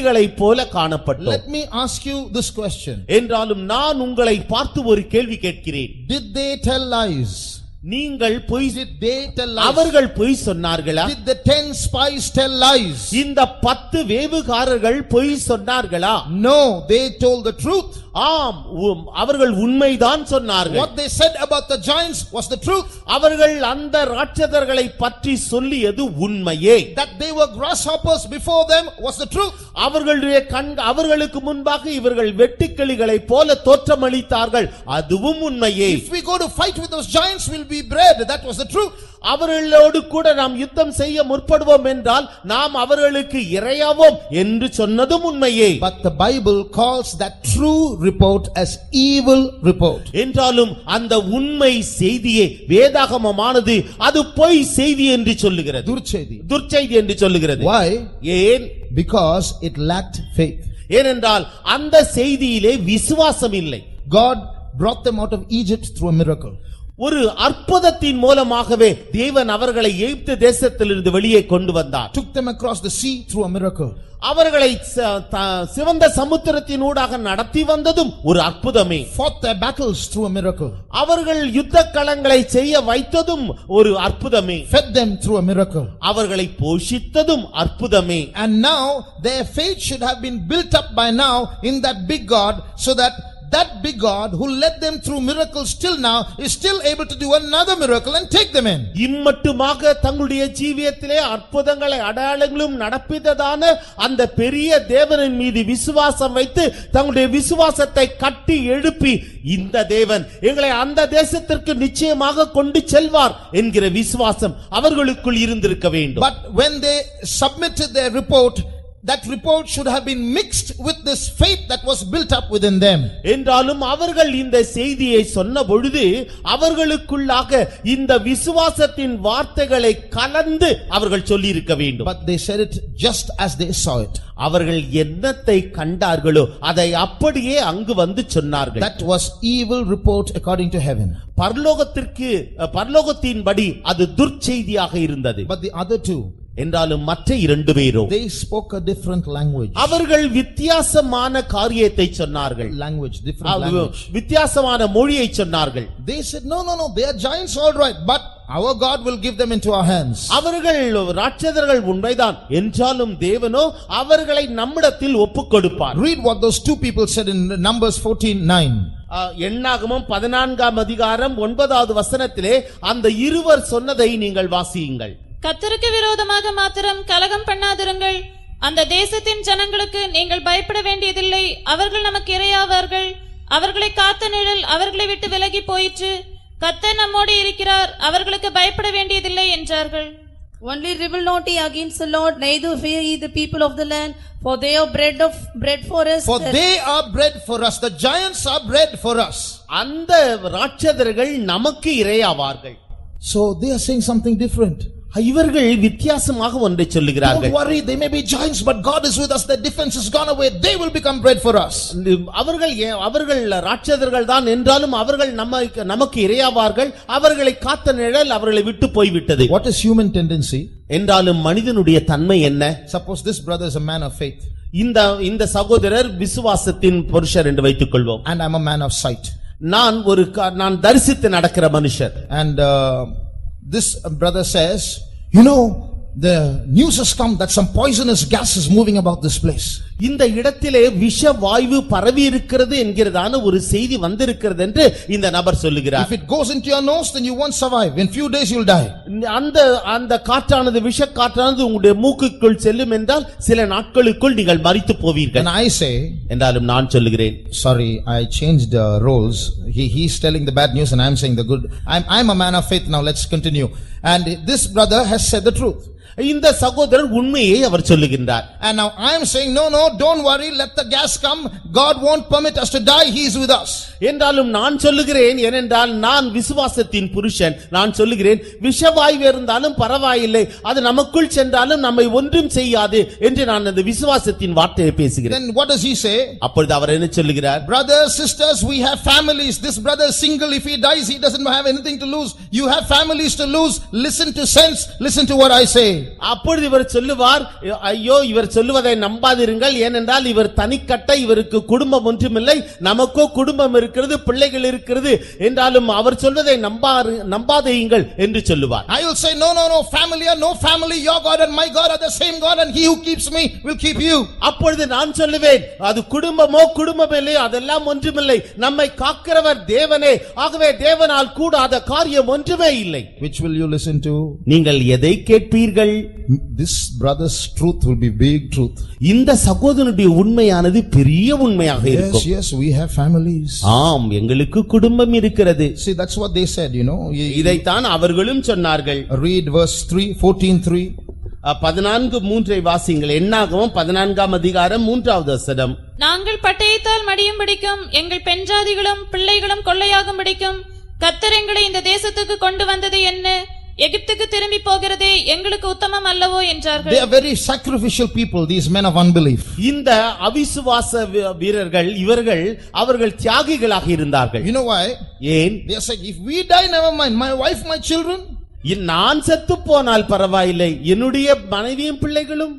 வெட்டுக்கிளிகளைப் போல காணப்பட்டோம் Let me ask you this question. என்றாலும் நான் உங்களை பார்த்து ஒரு கேள்வி கேட்கிறேன் Did they tell lies? நீங்கள் பொய் Did they tell lies? அவர்கள் பொய் சொன்னார்களா Did the ten spies tell lies? இந்த பத்து வேவுகாரர்கள் பொய் சொன்னார்களா No, they told the truth. ஆம் உம், அவர்கள் உண்மைதான் சொன்னார்கள் What they said about the giants was the truth. அவர்கள் அந்த ராட்சதர்களை பற்றி சொல்லியது உண்மையே That they were grasshoppers before them was the truth. அவர்களுடைய கண் அவர்களுக்கு முன்பாக இவர்கள் வெட்டுக்கிளிகளைப் போல தோற்றமளித்தார்கள் அதுவும் உண்மையே If we go to fight with those giants, we'll be bread. That was the truth. அவர்களோடு கூட நாம் யுத்தம் செய்ய முற்படுவோம் என்றால் நாம் அவர்களுக்கு இரையாவோம் என்று சொன்னதும் உண்மையே But the Bible calls that true report as evil report. என்றாலும் அந்த உண்மை செய்தியே வேதாகமமானது அது பொய் செய்தி என்று சொல்லுகிறது Durchedi. துர்ச்செய்தி என்று சொல்லுகிறது Why? ஏன் Because it lacked faith. ஏனென்றால் அந்த செய்தியிலே விசுவாசம் இல்லை God brought them out of Egypt through a miracle. ஒரு அற்புதத்தின் மூலமாகவே தேவன் அவர்களை எகிப்து தேசத்திலிருந்து வெளியே கொண்டு வந்தார் Took them across the sea through a miracle. அவர்களை ச- த- சிவந்த சமுத்திரத்தின் ஊடாக நடத்தி வந்ததும் ஒரு அற்புதமே Fought their battles through a miracle. அவர்கள் யுத்த களங்களை செய்ய வைத்ததும் ஒரு அற்புதமே Fed them through a miracle. அவர்களை போஷித்ததும் அற்புதமே And now their faith should have been built up by now in that big God so that that big God who led them through miracles till now is still able to do another miracle and take them in. இம்மட்டுமாக தங்களுடைய ஜீவியத்திலே அற்புதங்களை அடையாளங்களும் நடப்பித்ததான அந்த பெரிய தேவனின் மீது விசுவாசம் வைத்து தங்களுடைய விசுவாசத்தை கட்டி எழுப்பி இந்த தேவன் எங்களை அந்த தேசத்திற்கு நிச்சயமாக கொண்டு செல்வார் என்கிற விசுவாசம் அவர்களுக்குள் இருந்திருக்க வேண்டும் But when they submitted their report, that report should have been mixed with this faith that was built up within them. என்றாலும் அவர்கள் இந்த செய்தியை சொன்ன பொழுது அவர்களுக்குள்ளாக இந்த விசுவாசத்தின் வார்த்தைகளை கலந்து அவர்கள் சொல்லியிருக்க வேண்டும் But they said it just as they saw it. அவர்கள் என்னத்தை கண்டார்களோ அதை அப்படியே அங்கு வந்து சொன்னார்கள் That was evil report according to heaven. பரலோகத்திற்கு அஹ், பரலோகத்தின்படி அது துர்ச்செய்தியாக இருந்தது But the other two, என்றாலும் மற்ற இரண்டு பேரோ they spoke a different language. அவர்கள் வித்தியாசமான காரியத்தை சொன்னார்கள் Language, different அது language. வித்தியாசமான மொழியை சொன்னார்கள் They said, no, no, no, they are giants all right, but our God will give them into our hands. அவர்கள் ராட்சதர்கள் உண்மைதான் என்றாலும் தேவனோ அவர்களை நம்மிடத்தில் ஒப்புக் கொடுப்பார் Read what those two people said in Numbers 14, 9. ஆ, எண்ணாகமம் பதினான்காம் அதிகாரம் ஒன்பதாவது வசனத்திலே அந்த இருவர் சொன்னதை நீங்கள் வாசியுங்கள் கத்தருக்கு விரோதமாக மாத்திரம் கலகம் பண்ணாதிருங்கள் அந்த தேசத்தின் ஜனங்களுக்கு நீங்கள் பயப்பட வேண்டியதில்லை அவர்கள் நமக்கு இரையாவார்கள் அவர்களை காத்த நிழல் அவர்களை விட்டு விலகி போயிற்று கத்தர் நம்மோடு இருக்கிறார் அவர்களுக்கு பயப்பட வேண்டியதில்லை என்றார்கள் Only rebel not ye against the Lord, neither fear ye the people of the land, for they are bread of bread for us. For they are bread for us, the giants are bread for us. அந்த ராட்சதர்கள் நமக்கு இரையாவார்கள் So they are saying something different. இவர்கள் வித்தியாசமாக ஒன்றை Don't சொல்லுகிறார்கள் worry, they may be giants, but God is with us. Their defense has gone away. They will become bread for us. அவர்கள் ஏ- அவர்கள் ராட்சதர்கள் தான் என்றாலும் அவர்கள் நம்ம நமக்கு இரையாவார்கள் அவர்களை காத்த நிழல் அவர்களை விட்டு போய்விட்டது What is human tendency? என்றாலும் மனிதனுடைய தன்மை என்ன Suppose this brother is a man of faith இந்த இந்த சகோதரர் விசுவாசத்தின் புருஷர் என்று வைத்துக் கொள்வோம் and I'm a man of sight. நான் ஒரு க- நான் தரிசித்து நடக்கிற மனுஷர் And uh, this brother says, you know, the news has come that some poisonous gas is moving about this place. இந்த இடத்திலே விஷ வாயு பரவி இருக்கிறது என்கிறதான ஒரு செய்தி வந்திருக்கிறது என்று இந்த நபர் சொல்லுகிறார் If it goes into your nose, then you won't survive. In few days you'll die. அந்த அந்த காற்றானது விஷ காற்றானது உங்களுடைய மூக்குக்குள் செல்லும் என்றால் சில நாட்களுக்குள் நீங்கள் மரித்து போவீர்கள் And I say, என்றாலும் நான் சொல்லுகிறேன் sorry, I changed uh, roles. He, he's telling the bad news and I'm saying the good. I'm, I'm a man of faith now. Let's continue. And this brother has said the truth. இந்த சகோதரர் உண்மையை அவர் சொல்லுகின்றார் And now I'm saying, no, no, don't worry. Let the gas come. God won't permit us to die. He is with us. என்றாலும் நான் சொல்லுகிறேன் ஏனென்றால் நான் விசுவாசத்தின் புருஷன் நான் சொல்லுகிறேன் விஷவாய்வு இருந்தாலும் பரவாயில்லை அது நமக்குள் சென்றாலும் நம்மை ஒன்றும் செய்யாது என்று நான் அந்த விசுவாசத்தின் வார்த்தையை பேசுகிறேன் Then what does he say? அப்பொழுது அவர் என்ன சொல்லுகிறார் Brothers, sisters, we have families. This brother is single. If he dies, he doesn't have anything to lose. You have families to lose. Listen to sense. Listen to what I say. அப்பொழுது இவர் சொல்லுவார் ஐயோ இவர் சொல்லுவதை நம்பாதிருங்கள் ஏனென்றால் இவர் தனிக்கட்ட இவருக்கு குடும்பம் ஒன்றுமில்லை நமக்கோ குடும்பம் இருக்கிறது பிள்ளைகள் இருக்கிறது என்றாலும் அவர் சொல்வதை நம்பாரு நம்பாதையுங்கள் என்று சொல்லுவார் I will say, no, no, no, family or no family, your God and my God are the same God and he who keeps me will keep you. அப்பொழுது நான் சொல்லுவேன் அது குடும்பமோ குடும்பமில்லையோ அதெல்லாம் ஒன்றுமில்லை நம்மை காக்கிறவர் தேவனே ஆகவே தேவனால் கூடாத காரியம் ஒன்றுமே இல்லை Which will you listen to? நீங்கள் எதை கேட்பீர்கள் This brother's truth will be big truth. இந்த சகோதரனுடைய உண்மையானது பெரிய உண்மையாக Yes, இருக்கும் yes, we have families. ஆம் எங்களுக்கு குடும்பம் இருக்கிறது See, that's what they said, you know. You- you இதைத்தான் அவர்களும் சொன்னார்கள் Read verse 3, 14 3. அஹ், பதினான்கு மூன்றை வாசிங்கள் எண்ணாகவும் பதினான்காம் அதிகாரம் மூன்றாவது வசனம் நாங்கள் பட்டயத்தால் மடியும் பிடிக்கும் எங்கள் பெண்ஜாதிகளும் பிள்ளைகளும் கொள்ளையாகும் பிடிக்கும் கர்த்தர் எங்களை இந்த தேசத்துக்கு கொண்டு வந்தது என்ன எகிப்துக்கு திரும்பி போகிறதே எங்களுக்கு உத்தமம் அல்லவோ என்றார்கள் They are very sacrificial people, these men of unbelief. இந்த அவிசுவாச வி- வீரர்கள் இவர்கள் அவர்கள் தியாகிகளாக இருந்தார்கள் You know why? ஏன் They are saying, if we die, never mind. My wife, my children. இ- நான் செத்து போனால் பரவாயில்லை என்னுடைய மனைவியும் பிள்ளைகளும்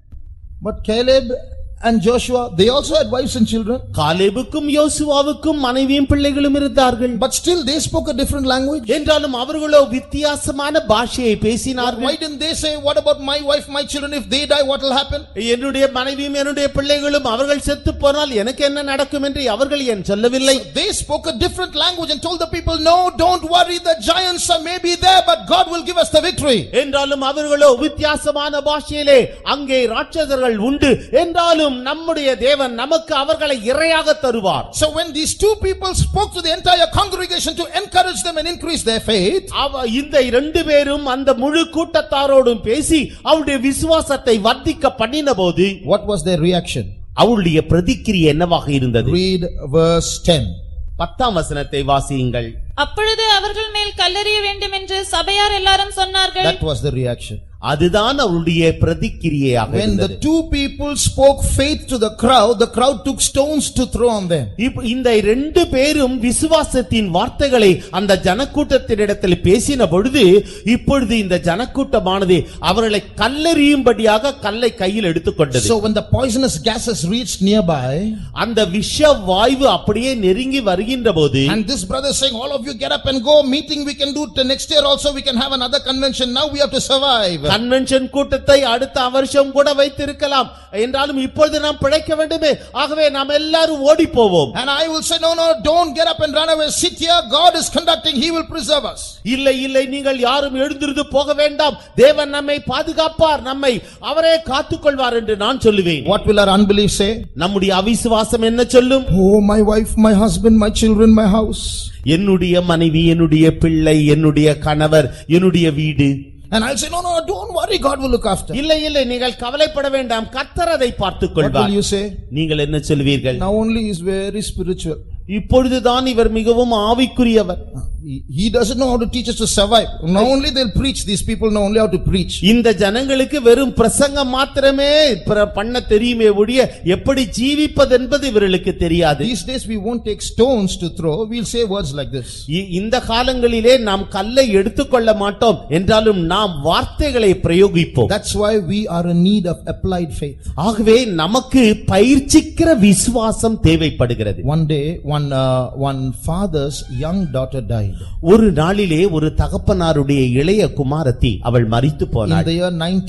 But Caleb and Joshua, they also had wives and children. காலேபுக்கும் யோசுவாவுக்கும் மனைவியும் பிள்ளைகளும் இருந்தார்கள் But still, they spoke a different language. என்றாலும் அவர்களோ வித்தியாசமான பாஷையை பேசினார்கள் Why didn't they say, what about my wife, my children? If they die, what will happen? என்னுடைய மனைவியும் என்னுடைய பிள்ளைகளும் அவர்கள் செத்து போனால் எனக்கு என்ன நடக்கும் என்று அவர்கள் ஏன் சொல்லவில்லை They spoke a different language and told the people, no, don't worry, the giants are maybe there, but God will give us the victory. என்றாலும் அவர்களோ வித்தியாசமான பாஷையிலே அங்கே ராட்சதர்கள் உண்டு என்றாலும் நம்முடைய தேவன் நமக்கு அவர்களை இரையாக தருவார் So when these two people spoke to the entire congregation to encourage them and increase their faith, அவ இந்த இரண்டு பேரும் அந்த முழு கூட்டத்தாரோடும் பேசி அவருடைய விசுவாசத்தை வர்த்திக்க பண்ணின போது what was their reaction? அவருடைய பிரதிக்கிரியை என்னவாக இருந்தது Read verse 10. பத்தாம் வசனத்தை வாசியுங்கள் அப்பொழுது அவர்கள் மேல் கல்லெறிய வேண்டும் என்று சபையார் எல்லாரும் சொன்னார்கள் That was the reaction. அதுதான் அவருடைய பிரதிக்கிரியையாக When the இருந்தது two people spoke faith to the crowd, the crowd took stones to throw on them. இப்ப இந்த ரெண்டு பேரும் விசுவாசத்தின் வார்த்தைகளை அந்த ஜனக்கூட்டத்தினிடத்தில் பேசின பொழுது இப்பொழுது இந்த ஜனக்கூட்டமானது அவர்களை கல்லெறியும்படியாக கல்லை கையில் எடுத்துக்கொண்டது So when the poisonous gases reached nearby, அந்த விஷ வாய்வு அப்படியே நெருங்கி வருகின்ற போது and this brother saying, all of you get up and go, meeting we can do it next year also, we can have another convention, now we have to survive. Convention கூட்டத்தை அடுத்த வருஷம் கூட வைத்திருக்கலாம் என்றாலும் இப்பொழுது நாம் பிழைக்க வேண்டுமே ஆகவே நாம் எல்லாரும் ஓடி போவோம் And I will say, no, no, don't get up and run away, sit here, God is conducting, He will preserve us. இல்லை இல்லை நீங்கள் யாரும் எழுந்திருந்து போக வேண்டாம் தேவன் நம்மை பாதுகாப்பார் நம்மை அவரே காத்துக்கொள்வார் என்று நான் சொல்லுவேன் What will our unbelief say? நம்முடைய அவிசுவாசம் என்ன சொல்லும் Oh, my wife, my husband, my children, my house. என்னுடைய மனைவி என்னுடைய பிள்ளை என்னுடைய கணவர் என்னுடைய வீடு And I'll say, no, no, don't worry, God will look after. இல்லை இல்லை நீங்கள் கவலைப்பட வேண்டாம் கர்த்தர் அதை பார்த்துக் What will கொள்வார் you say? நீங்கள் என்ன சொல்வீர்கள் Now only is very spiritual. இப்பொழுதுதான் இவர் மிகவும் ஆவிக்குரியவர் He he doesn't know how to teach us to survive. Now only they'll preach. These people know only how to preach. இந்த ஜனங்களுக்கு வெறும் பிரசங்கம் மாத்திரமே பிர- பண்ண தெரியுமே ஒழிய எப்படி ஜீவிப்பது என்பது இவர்களுக்கு தெரியாது These days we won't take stones to throw. We'll say words like this. இ- இந்த காலங்களிலே நாம் கல்லை எடுத்துக்கொள்ள மாட்டோம் என்றாலும் நாம் வார்த்தைகளை பிரயோகிப்போம் That's why we are in need of applied faith. ஆகவே நமக்கு பயிற்சிக்கிற விசுவாசம் தேவைப்படுகிறது One day, one, uh, one father's young daughter died. ஒரு நாளிலே ஒரு தகப்பனாருடைய இளைய குமாரத்தி அவள் மரித்து In போனாள் the year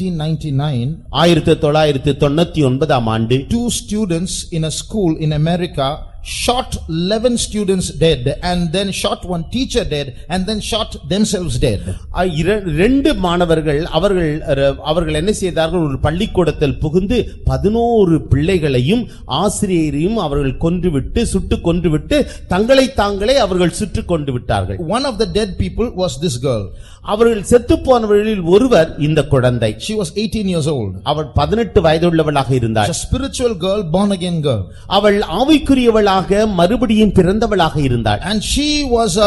1999, ஆயிரத்தி தொள்ளாயிரத்தி தொண்ணூத்தி ஒன்பதாம் ஆண்டு two students in a school in America shot 11 students dead and then shot one teacher dead and then shot themselves dead. அ- இர- ரெண்டு மாணவர்கள் அவர்கள் ர- அவர்கள் என்ன செய்தார்கள் ஒரு பள்ளிக்கூடத்தில் புகுந்து பதினோரு பிள்ளைகளையும் ஆசிரியரையும் அவர்கள் கொன்றுவிட்டு சுட்டு கொன்றுவிட்டு தங்களை தாங்களே அவர்கள் சுட்டு கொண்டு விட்டார்கள் One of the dead people was this girl. அவர்கள் செத்து போனவர்களில் ஒருவர் இந்த குழந்தை She was 18 years old. அவள் பதினெட்டு வயதுள்ளவளாக She's இருந்தாள் a spiritual girl, born again girl. அவள் ஆவிக்குரியவளாக மறுபடியும் பிறந்தவளாக இருந்தாள் And she was a,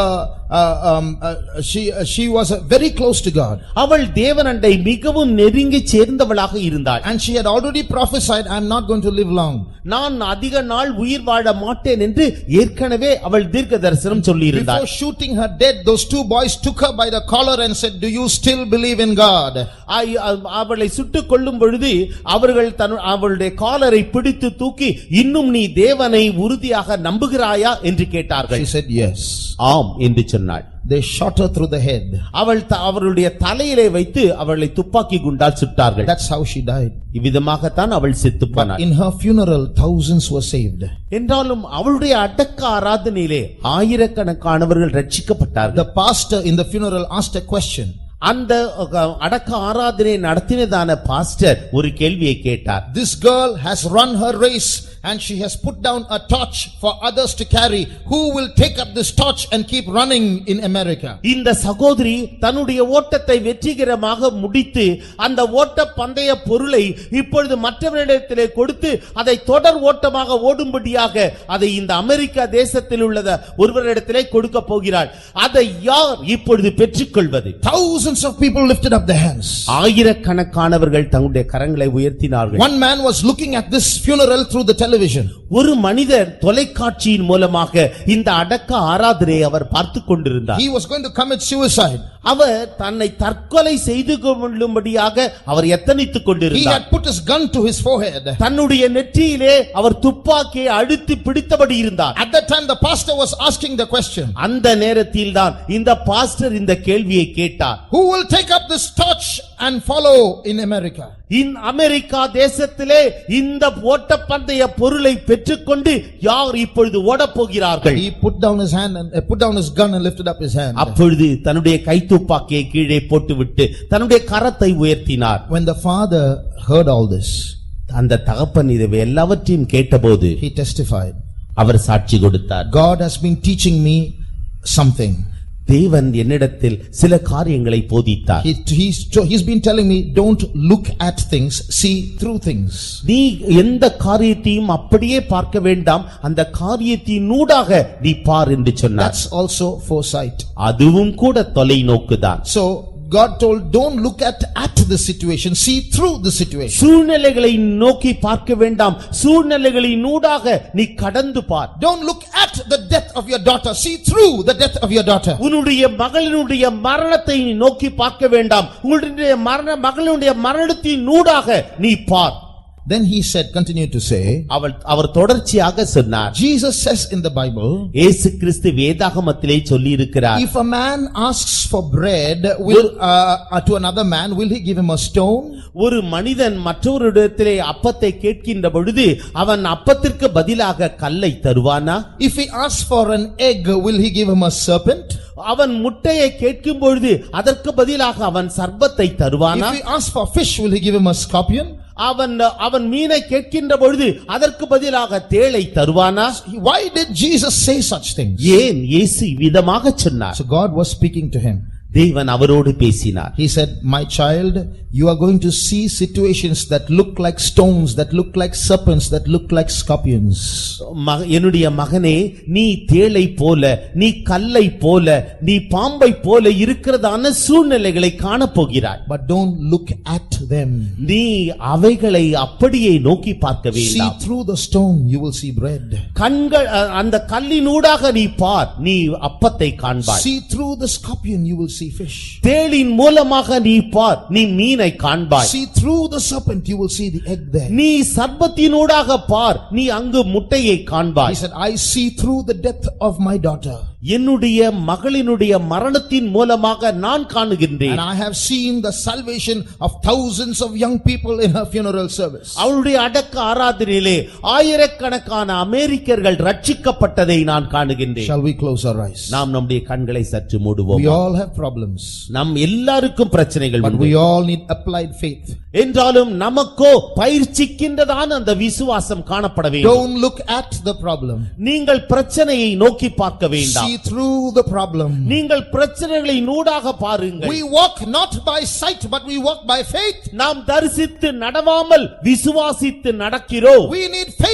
uh, um, uh, she, uh, she was uh, very close to God. அவள் தேவனண்டை மிகவும் நெருங்கி சேர்ந்தவளாக இருந்தாள் And she had already prophesied, I'm not going to live long. நான் அதிக நாள் உயிர் வாழ மாட்டேன் என்று ஏற்கனவே அவள் தீர்க்க தரிசனம் சொல்லியிருந்தாள் Before shooting her dead, those two boys took her by the collar and said, do you still believe in God? ஆய்- அ- அவளை சுட்டுக் கொள்ளும் பொழுது அவர்கள் தன் அவளுடைய காலரை பிடித்து தூக்கி இன்னும் நீ தேவனை உறுதியாக நம்புகிறாயா என்று கேட்டார்கள் She said, yes. ஆம் என்று சொன்னாள் They shot her through the head. அவள் த- அவருடைய தலையிலே வைத்து அவளை துப்பாக்கி குண்டால் சுட்டார்கள் That's how she died. இவ்விதமாகத்தான் அவள் செத்துப் போனாள் In her funeral, thousands were saved. என்றாலும் அவளுடைய அடக்க ஆராதனையிலே ஆயிரக்கணக்கானவர்கள் ரட்சிக்கப்பட்டார்கள் The pastor in the funeral asked a question. அந்த அஹ், அடக்க ஆராதனை நடத்தினதான பாஸ்டர் ஒரு கேள்வியை கேட்டார் This girl has run her race and she has put down a torch for others to carry. Who will take up this torch and keep running in America? இந்த சகோதரி தன்னுடைய ஓட்டத்தை வெற்றிகரமாக முடித்து அந்த ஓட்ட பந்தய பொருளை இப்பொழுது மற்றவரிடத்திலே கொடுத்து அதை தொடர் ஓட்டமாக ஓடும்படியாக அதை இந்த அமெரிக்கா தேசத்தில் உள்ளத ஒருவரிடத்திலே கொடுக்க போகிறாள் அதை யார் இப்பொழுது பெற்றுக்கொள்வது Thousands of people lifted up their hands. ஆயிரக்கணக்கானவர்கள் தங்களுடைய கரங்களை உயர்த்தினார்கள் One man was looking at this funeral through the television. ஒரு மனிதர் தொலைக்காட்சியின் மூலமாக இந்த அடக்க ஆராதனையை அவர் பார்த்து கொண்டிருந்தார் He was going to commit suicide. அவர் தன்னை தற்கொலை செய்து கொள்ளும்படியாக அவர் எத்தனித்துக் He கொண்டிருந்தார் had put his gun to his forehead. தன்னுடைய நெற்றியிலே அவர் துப்பாக்கியை அழுத்தி பிடித்தபடி இருந்தார் At that time, the pastor was asking the question, அந்த நேரத்தில் தான் இந்த பாஸ்டர் இந்த கேள்வியை கேட்டார் Who will take up this torch and follow in America? In America தேசத்திலே இந்த ஓட்டப்பந்தய பொருளை பெற்றுக்கொண்டு யார் இப்பொழுது ஓடப் போகிறார்கள் He put down his hand and uh, put down his gun and lifted up his hand. அப்பொழுது தன்னுடைய கைத்துப்பாக்கியை கீழே போட்டுவிட்டு தன்னுடைய கரத்தை உயர்த்தினார் When the father heard all this, அந்த தகப்பன் இது எல்லாவற்றையும் கேட்டபோது he testified, அவர் சாட்சி கொடுத்தார் God has been teaching me something. தேவன் என்னிடத்தில் சில காரியங்களை போதித்தார் He, he's, he's been telling me, don't look at things, see through things. நீ எந்த காரியத்தையும் அப்படியே பார்க்க வேண்டாம் அந்த காரியத்தின் ஊடாக நீ பார் என்று சொன்னார் That's also foresight. அதுவும் கூட தொலைநோக்குதான் So God told, don't look at, at the situation, see through the situation. சூழ்நிலைகளை நோக்கி பார்க்க வேண்டாம் சூழ்நிலைகளின் ஊடாக நீ கடந்து பார் Don't look at the death of your daughter, see through the death of your daughter. உன்னுடைய மகளினுடைய மரணத்தை நீ நோக்கி பார்க்க வேண்டாம் உங்களுடைய மரண மகளினுடைய மரணத்தின் ஊடாக நீ பார் Then he said, continue to say, அவள் அவர் தொடர்ச்சியாக சொன்னார் Jesus says in the Bible, இயேசு கிறிஸ்து வேதாகமத்திலே சொல்லி இருக்கிறார் if a man asks for bread will, uh, uh, to another man, will he give him a stone? ஒரு மனிதன் மற்றொருடத்திலே அப்பத்தை கேட்கின்ற பொழுது அவன் அப்பத்திற்கு பதிலாக கல்லை தருவானா If he asks for an egg, will he give him a serpent? அவன் முட்டையை கேட்கும் பொழுது அதற்கு பதிலாக அவன் சர்பத்தை தருவானா If he asks for fish, will he give him a scorpion? அவன் அவன் மீனை கேட்கின்ற பொழுது அதற்கு பதிலாக தேளை தருவானா Why did Jesus say such things? ஏன் இயேசு விதமாக சொன்னார் So God was speaking to him. தேவன் அவரோடு பேசினார் He said, My child, you are going to see situations that look like stones, that look like serpents, that look like scorpions. மக- என்னுடைய மகனே நீ தேளை போல நீ கல்லை போல நீ பாம்பை போல இருக்கிறதான சூழ்நிலைகளை காணப்போகிறாய் But don't look at them. நீ அவைகளை அப்படியே நோக்கி பார்க்க See வேண்டாம் through the stone, you will see bread. கண்கள் அ- அந்த கல்லினூடாக நீ பார் நீ அப்பத்தை காண்பாய் See through the scorpion, you will see fish. தேளின் மூலமாக நீ பார் நீ மீனை காண்பாய் See through the serpent, you will see the egg there. நீ சர்ப்பத்தினூடாக பார் நீ அங்கு முட்டையை He காண்பாய் said, I see through the death of my daughter. என்னுடைய மகளினுடைய மரணத்தின் மூலமாக நான் And காணுகின்றேன் I have seen the salvation of thousands of young people in her funeral service. அவளுடைய அடக்க ஆராதனையிலே ஆயிரக்கணக்கான அமெரிக்கர்கள் ரட்சிக்கப்பட்டதை நான் காணுகின்றேன் Shall we close our eyes? நாம் நம்முடைய கண்களை சற்று மூடுவோம் We all have problems, நம் எல்லாருக்கும் பிரச்சனைகள் but உண்டு. we all need applied faith. என்றாலும் நமக்கோ பயிற்சிக்கின்றதான அந்த விசுவாசம் காணப்பட வேண்டும் Don't look at the problem. நீங்கள் பிரச்சனையை நோக்கி பார்க்க வேண்டாம் See through the problem. நீங்கள் பிரச்சனைகளை நூடாக பாருங்கள் We walk not by sight, but we walk by faith. நாம் தரிசித்து நடவாமல் விசுவாசித்து நடக்கிறோம் We need faith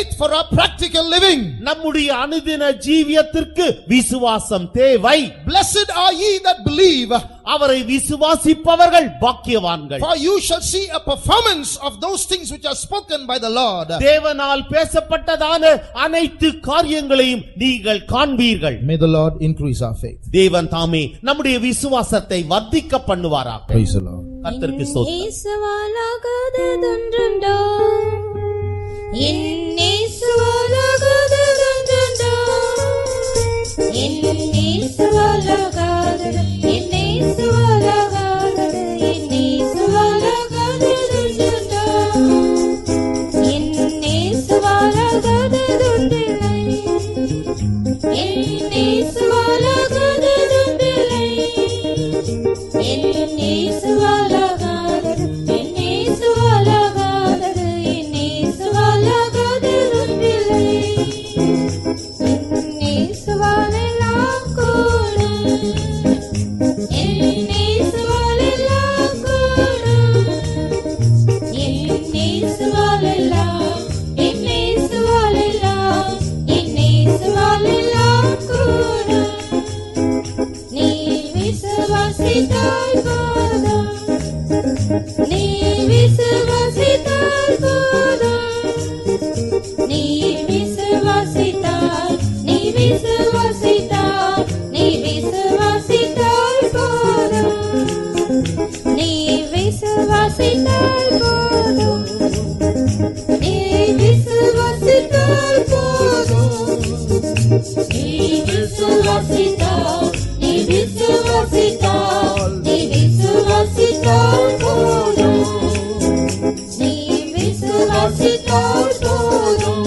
faith for our practical living. நம்முடைய அனுதின ஜீவியத்திற்கு விசுவாசம் தேவை Blessed are ye that believe, அவரை விசுவாசிப்பவர்கள் பாக்கியவான்கள் for you shall see a performance of those things which are spoken by the Lord. தேவனால் பேசப்பட்டதான அனைத்து காரியங்களையும் நீங்கள் காண்பீர்கள் May the Lord increase our faith. தேவன் தாமே நம்முடைய விசுவாசத்தை வர்த்திக்க பண்ணுவாராக Praise the Lord. கர்த்தருக்கு ஸ்தோத்திரம் இயேசுவாலாகாததொன்றுண்டோ? என் இயேசுவாலாகாததொன்றுண்டோ? என் இயேசுவாலாகாதது, என் இயேசுவாலாகாதது, என் இயேசுவாலாகாததொன்றுண்டோ? என் இயேசுவாலாகாததொன்றில்லை. என் இயேசுவாலாகாததொன்றில்லை. என் இயேசுவாலாகாதது, என் இயேசுவாலாகாதது, என் இயேசுவாலாகாதது ஒன்றில்லை. என் இயேசுவாலெல்லாம் கூடும். என் இயேசுவாலெல்லாம் கூடும். என் இயேசுவாலெல்லாம், என் இயேசுவாலெல்லாம், என் இயேசுவாலெல்லாம் கூடும். நீ விசுவாசித்தால் போதும் நீ விசுவாசித்தால் போதும் நீ விசுவாசித்தால் நீ விசுவாசித்தால் நீ விசுவாசித்தால் போதும் நீ விசுவாசித்தால் போதும் நீ விசுவாசித்தால் போதும் நீ விசுவாசித்தால் நீ விசுவாசித்தால் நீ விசுவாசித்தால் போதும் நீ விசுவாசித்தால் போதும்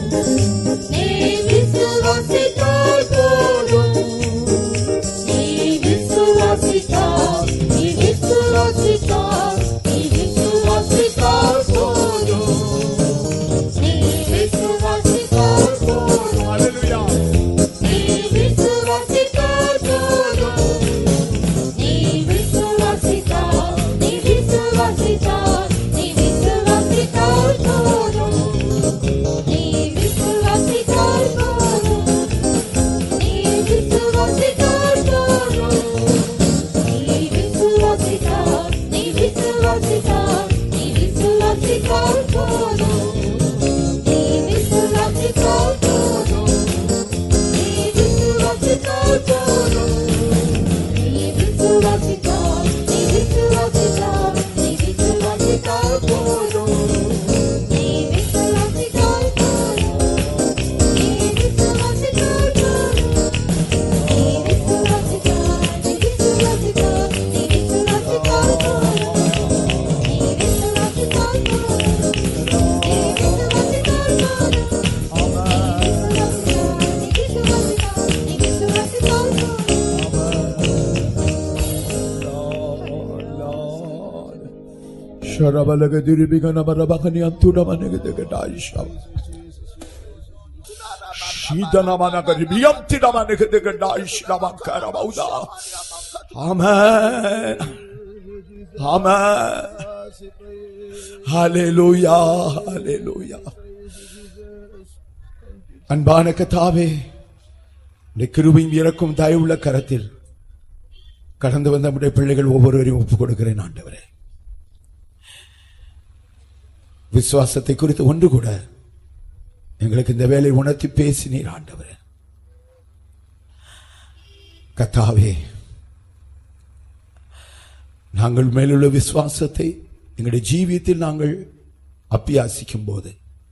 நீ விசுவாசித்தால் போதும் நீ விசுவாசித்தால் நீ விசுவாசித்தால் நீ விசுவாசித்தால் போதும் நீ விசுவாசித்தால் போதும் நீ விசுவாசித்தால் போதும் நீ விசுவாசித்தால் நீ விசுவாசித்தால் நீ விசுவாசித்தால் போதும் நீ விசுவாசித்தால் போதும் நீ விசுவாசித்தால் போதும் நீ விசுவாசித்தால் நீ விசுவாசித்தால் நீ விசுவாசித்தால் போதும் நீ விசுவாசித்தால் போதும் நீ விசுவாசித்தால் போதும் நீ விசுவாசித்தால் நீ விசுவாசித்தால் நீ விசுவாசித்தால் போதும் நீ விசுவாசித்தால் போதும் நீ விசுவாசித்தால் போதும் நீ விசுவாசித்தால் நீ விசுவாசித்தால் நீ விசுவாசித்தால் போதும் நீ விசுவாசித்தால் போதும் நீ விசுவாசித்தால் போதும் Şarabalaga diribigana barabakani antuna manegedegedai şab. Şidana managa ribiyamtina manegedegedai şlamakara bauda. Amen. Amen. Hallelujah. Hallelujah. அன்பான கத்தாவே இந்த கிருபையும் இறக்கும் தயவுள்ள கரத்தில் கடந்து வந்த நம்முடைய பிள்ளைகள் ஒவ்வொருவரையும் ஒப்புக் கொடுக்கிறேன் ஆண்டவரே விசுவாசத்தை குறித்து ஒன்று கூட எங்களுக்கு இந்த வேலை உணர்த்தி பேசினீர் ஆண்டவரே கத்தாவே நாங்கள் மேலுள்ள விசுவாசத்தை எங்களுடைய ஜீவியத்தில் நாங்கள் அப்பியாசிக்கும் போது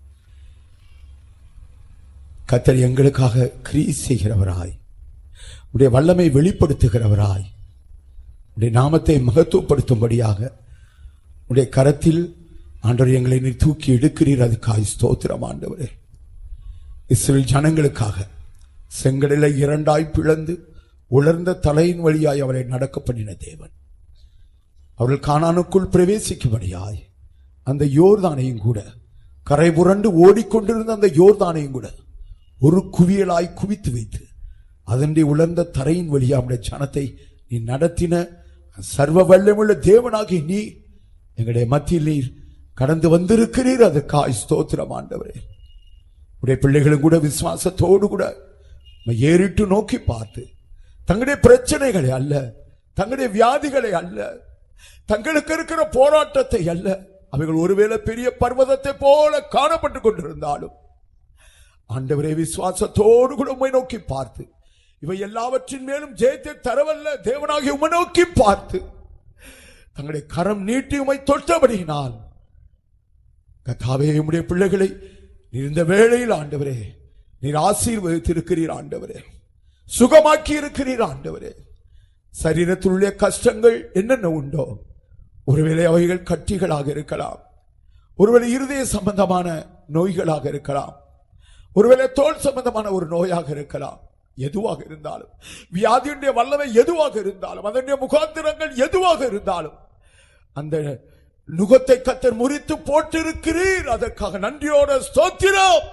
கத்தர் எங்களுக்காக கிரியை செய்கிறவராய் உடைய வல்லமை வெளிப்படுத்துகிறவராய் உடைய நாமத்தை மகத்துவப்படுத்தும்படியாக உடைய கரத்தில் ஆண்டவர் எங்களை நீர் தூக்கி எடுக்கிறீர் அதுக்காய் ஸ்தோத்திரம் ஆண்டவரே இஸ்ரேல் ஜனங்களுக்காக செங்கடலை இரண்டாய் பிளந்து உலர்ந்த தலையின் வழியாய் அவரை நடக்க பண்ணின தேவன் அவர்கள் கானானுக்குள் பிரவேசிக்கும்படியாய் அந்த யோர்தானையும் கூட கரை புரண்டு ஓடிக்கொண்டிருந்த அந்த யோர்தானையும் கூட ஒரு குவியலாய் குவித்து வைத்து அதனுடைய உலர்ந்த தரையின் வழியா அவருடைய ஜனத்தை நீ நடத்தின சர்வ வல்லமுள்ள தேவனாகி நீ எங்களுடைய மத்தியில் நீர் கடந்து வந்திருக்கிறீர் அதற்காய் ஸ்தோத்திரம் ஆண்டவரே உடைய பிள்ளைகளும் கூட விசுவாசத்தோடு கூட உம்மை ஏறிட்டு நோக்கி பார்த்து தங்களுடைய பிரச்சனைகளை அல்ல தங்களுடைய வியாதிகளை அல்ல தங்களுக்கு இருக்கிற போராட்டத்தை அல்ல அவைகள் ஒருவேளை பெரிய பர்வதத்தை போல காணப்பட்டு கொண்டிருந்தாலும் ஆண்டவரே விசுவாசத்தோடு கூட உம்மை நோக்கி பார்த்து இவை எல்லாவற்றின் மேலும் ஜெயத்தை தரவல்ல தேவனாகி உம்மை நோக்கி பார்த்து தங்களுடைய கரம் நீட்டி உம்மை தொட்டபடியினால் கத்தாவே உம்முடைய பிள்ளைகளை நீர் இந்த வேளையில் ஆண்டவரே நீர் ஆசீர்வதித்திருக்கிறீர் ஆண்டவரே சுகமாக்கி இருக்கிறீர் ஆண்டவரே சரீரத்திலுள்ள கஷ்டங்கள் என்னென்ன உண்டோ ஒருவேளை அவைகள் கட்டிகளாக இருக்கலாம் ஒருவேளை இருதய சம்பந்தமான நோய்களாக இருக்கலாம் ஒருவேளை தோல் சம்பந்தமான ஒரு நோயாக இருக்கலாம் எதுவாக இருந்தாலும் வியாதியுடைய வல்லமை எதுவாக இருந்தாலும் அதனுடைய முகாந்திரங்கள் எதுவாக இருந்தாலும் அந்த நுகத்தை கத்தர் முறித்து போட்டிருக்கிறீர் அதற்காக நன்றியோட ஸ்தோத்திரம்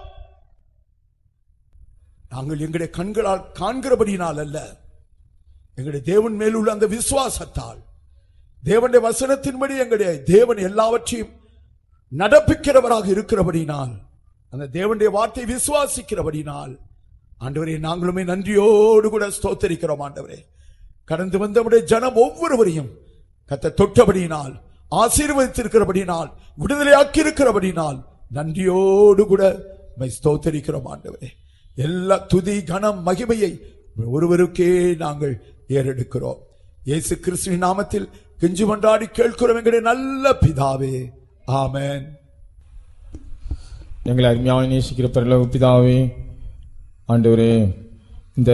நாங்கள் எங்களுடைய கண்களால் காண்கிறபடியினால் அல்ல எங்களுடைய தேவன் மேல் உள்ள அந்த விசுவாசத்தால் தேவனுடைய வசனத்தின்படி எங்களுடைய தேவன் எல்லாவற்றையும் நடப்பிக்கிறவராக இருக்கிறபடினால் அந்த தேவனுடைய வார்த்தை விசுவாசிக்கிறபடினால் ஆண்டவரே நாங்களுமே நன்றியோடு கூட ஸ்தோத்தரிக்கிறோம் ஆண்டவரே கடந்து வந்தவுடைய ஜனம் ஒவ்வொருவரையும் கத்த தொட்டபடியினால் ஆசீர்வதித்திருக்கிறபடியினால் விடுதலையாக்கி இருக்கிறபடியினால் நன்றியோடு கூட உம்மை ஸ்தோத்தரிக்கிறோம் ஆண்டவரே எல்லா துதி கனம் மகிமையை ஒருவருக்கே நாங்கள் ஏறெடுக்கிறோம் இயேசு கிறிஸ்துவின் நாமத்தில் கெஞ்சி மன்றாடி கேட்கிறோம் எங்களுடைய நல்ல பிதாவே ஆமென் எங்களை அருமையாக நேசிக்கிற பரலோக பிதாவே ஆண்டவரே இந்த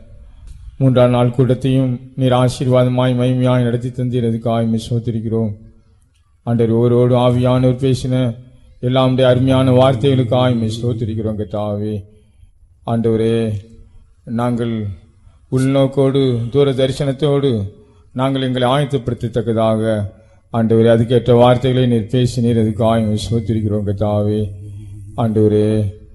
மூன்றாம் நாள் கூட்டத்தையும் நீர் ஆசீர்வாதமாய் மகிமையாய் நடத்தி தந்தீரதுக்காய் மை சோத்திருக்கிறோம் ஆண்டவர் ஒருவோடு ஆவியானவர் பேசின எல்லாமுடைய அருமையான வார்த்தைகளுக்காய் மை சோத்திருக்கிறோம் கத்தாவே ஆண்டவரே நாங்கள் உள்நோக்கோடு தூர தரிசனத்தோடு நாங்கள் எங்களை ஆயத்தப்படுத்தத்தக்கதாக ஆண்டவரே அதுக்கேற்ற வார்த்தைகளை நீர் பேசினீர் அதுக்காக மை சோத்திருக்கிறோம் கத்தாவே ஆண்டவரே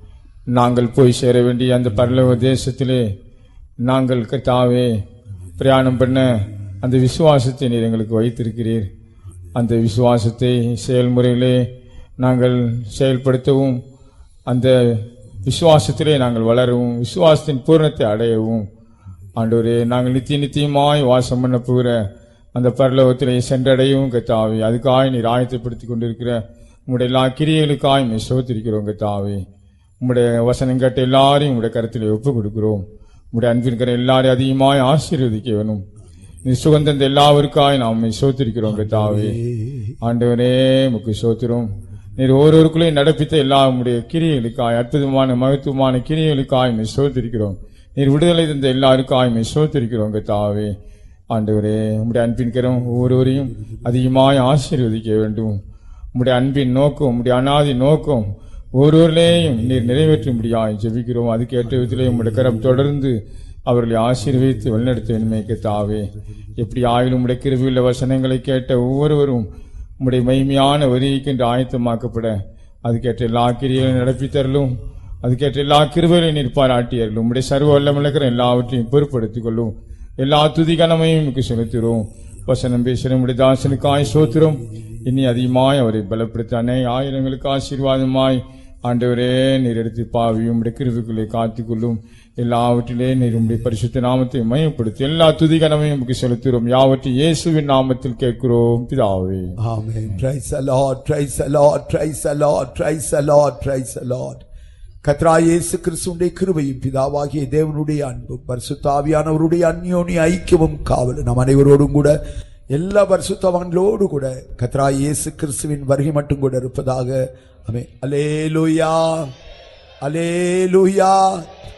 நாங்கள் போய் சேர வேண்டிய அந்த பரலோக தேசத்திலே நாங்கள் கர்த்தாவே பிரயாணம் பண்ண அந்த விசுவாசத்தை நீர் எங்களுக்கு வைத்திருக்கிறீர் அந்த விசுவாசத்தை செயல்முறையிலே நாங்கள் செயல்படுத்தவும் அந்த விசுவாசத்திலே நாங்கள் வளரவும் விசுவாசத்தின் பூரணத்தை அடையவும் ஆண்டவரே நாங்கள் நித்திய நித்தியமாய் வாசம் பண்ண போகிற அந்த பரலோகத்திலே சென்றடையவும் கத்தாவே அதுக்காக நீர் ஆயத்தப்படுத்தி கொண்டிருக்கிற உங்களுடைய எல்லா கிரியைகளுக்காய் மே சோத்திருக்கிறோம் கத்தாவே உம்முடைய வசனம் கேட்ட எல்லாரையும் உங்களுடைய கருத்தில் ஒப்பு கொடுக்கிறோம் உம்முடைய அன்பின்கிற எல்லாரையும் அதிகமாய் ஆசீர்வதிக்க வேணும் நீ சுகந்தந்த எல்லாருக்காய் நாம் உம்மை சோத்திருக்கிறோம் கத்தாவே ஆண்டவரே முக்கு சோத்திரம் நீர் ஒவ்வொருவருக்குள்ளேயும் நடப்பித்த எல்லா உம்முடைய கிரியைகளுக்காய் அற்புதமான மகத்துவமான கிரியைகளுக்காய் உம்மை சோத்திருக்கிறோம் நீர் விடுதலை தந்த எல்லாருக்காய் உம்மை சோத்திருக்கிறோம் கத்தாவே ஆண்டவரே உம்முடைய அன்பின் கரம் ஒவ்வொருவரையும் அதிகமாய் ஆசீர்வதிக்க வேண்டும் உம்முடைய அன்பின் நோக்கம் உம்முடைய அனாதி நோக்கம் ஒருவர்களையும் நீர் நிறைவேற்றும்படியாய் ஜெபிக்கிறோம் அதுக்கேற்ற விதத்திலே உம்முடைய கரம் தொடர்ந்து அவர்களை ஆசீர்வதித்து வழிநடத்த வேண்டுமே தாவே எப்படி ஆயிலும் உம்முடைய கிருபியுள்ள வசனங்களை கேட்ட ஒவ்வொருவரும் உம்முடைய மகிமையான வரிக்கென்று ஆயத்தமாக்கப்பட அதுக்கேற்ற எல்லா கிரியைகளையும் நடப்பித்தரலும் அதுக்கேற்ற எல்லா கிருபைகளையும் நீர் பாராட்டியர்களும் உம்முடைய சர்வ வல்லமிழக்கிற எல்லாவற்றையும் பொறுப்படுத்திக் கொள்ளும் எல்லா துதிகனமையும் மிக்க செலுத்துகிறோம் வசனம் பேசுகிற உம்முடைய தாசனுக்காய் சோத்திரம் இனி அதிகமாய் அவரை பலப்படுத்த அநேக ஆயிரங்களுக்கு ஆசீர்வாதமாய் ஆண்டவரே நீர் எடுத்து பாவியும் உம்முடைய கிருவிக்குள்ளே காத்துக்கொள்ளும் எல்லாவற்றிலே நீர் உம்முடைய பரிசுத்த நாமத்தை மையப்படுத்தி எல்லா துதிகனமையும் உமக்கு செலுத்துகிறோம் யாவற்றையும் இயேசுவின் நாமத்தில் கேட்கிறோம் பிதாவே Amen. Praise the Lord. Praise the Lord. Praise the Lord. Praise the Lord. Praise the Lord. கத்ரா இயேசு கிறிஸ்துடைய கிருபையும் பிதாவாகிய தேவனுடைய அன்பும் பரிசுத்தாவியானவருடைய அந்யோன்ய ஐக்கியமும் காவல் நம் அனைவரோடும் கூட எல்லா பரிசுத்தவான்களோடு கூட கத்ரா இயேசு கிறிஸ்துவின் வருகை மட்டும் கூட இருப்பதாக அமே அலேலுயா அலேலுயா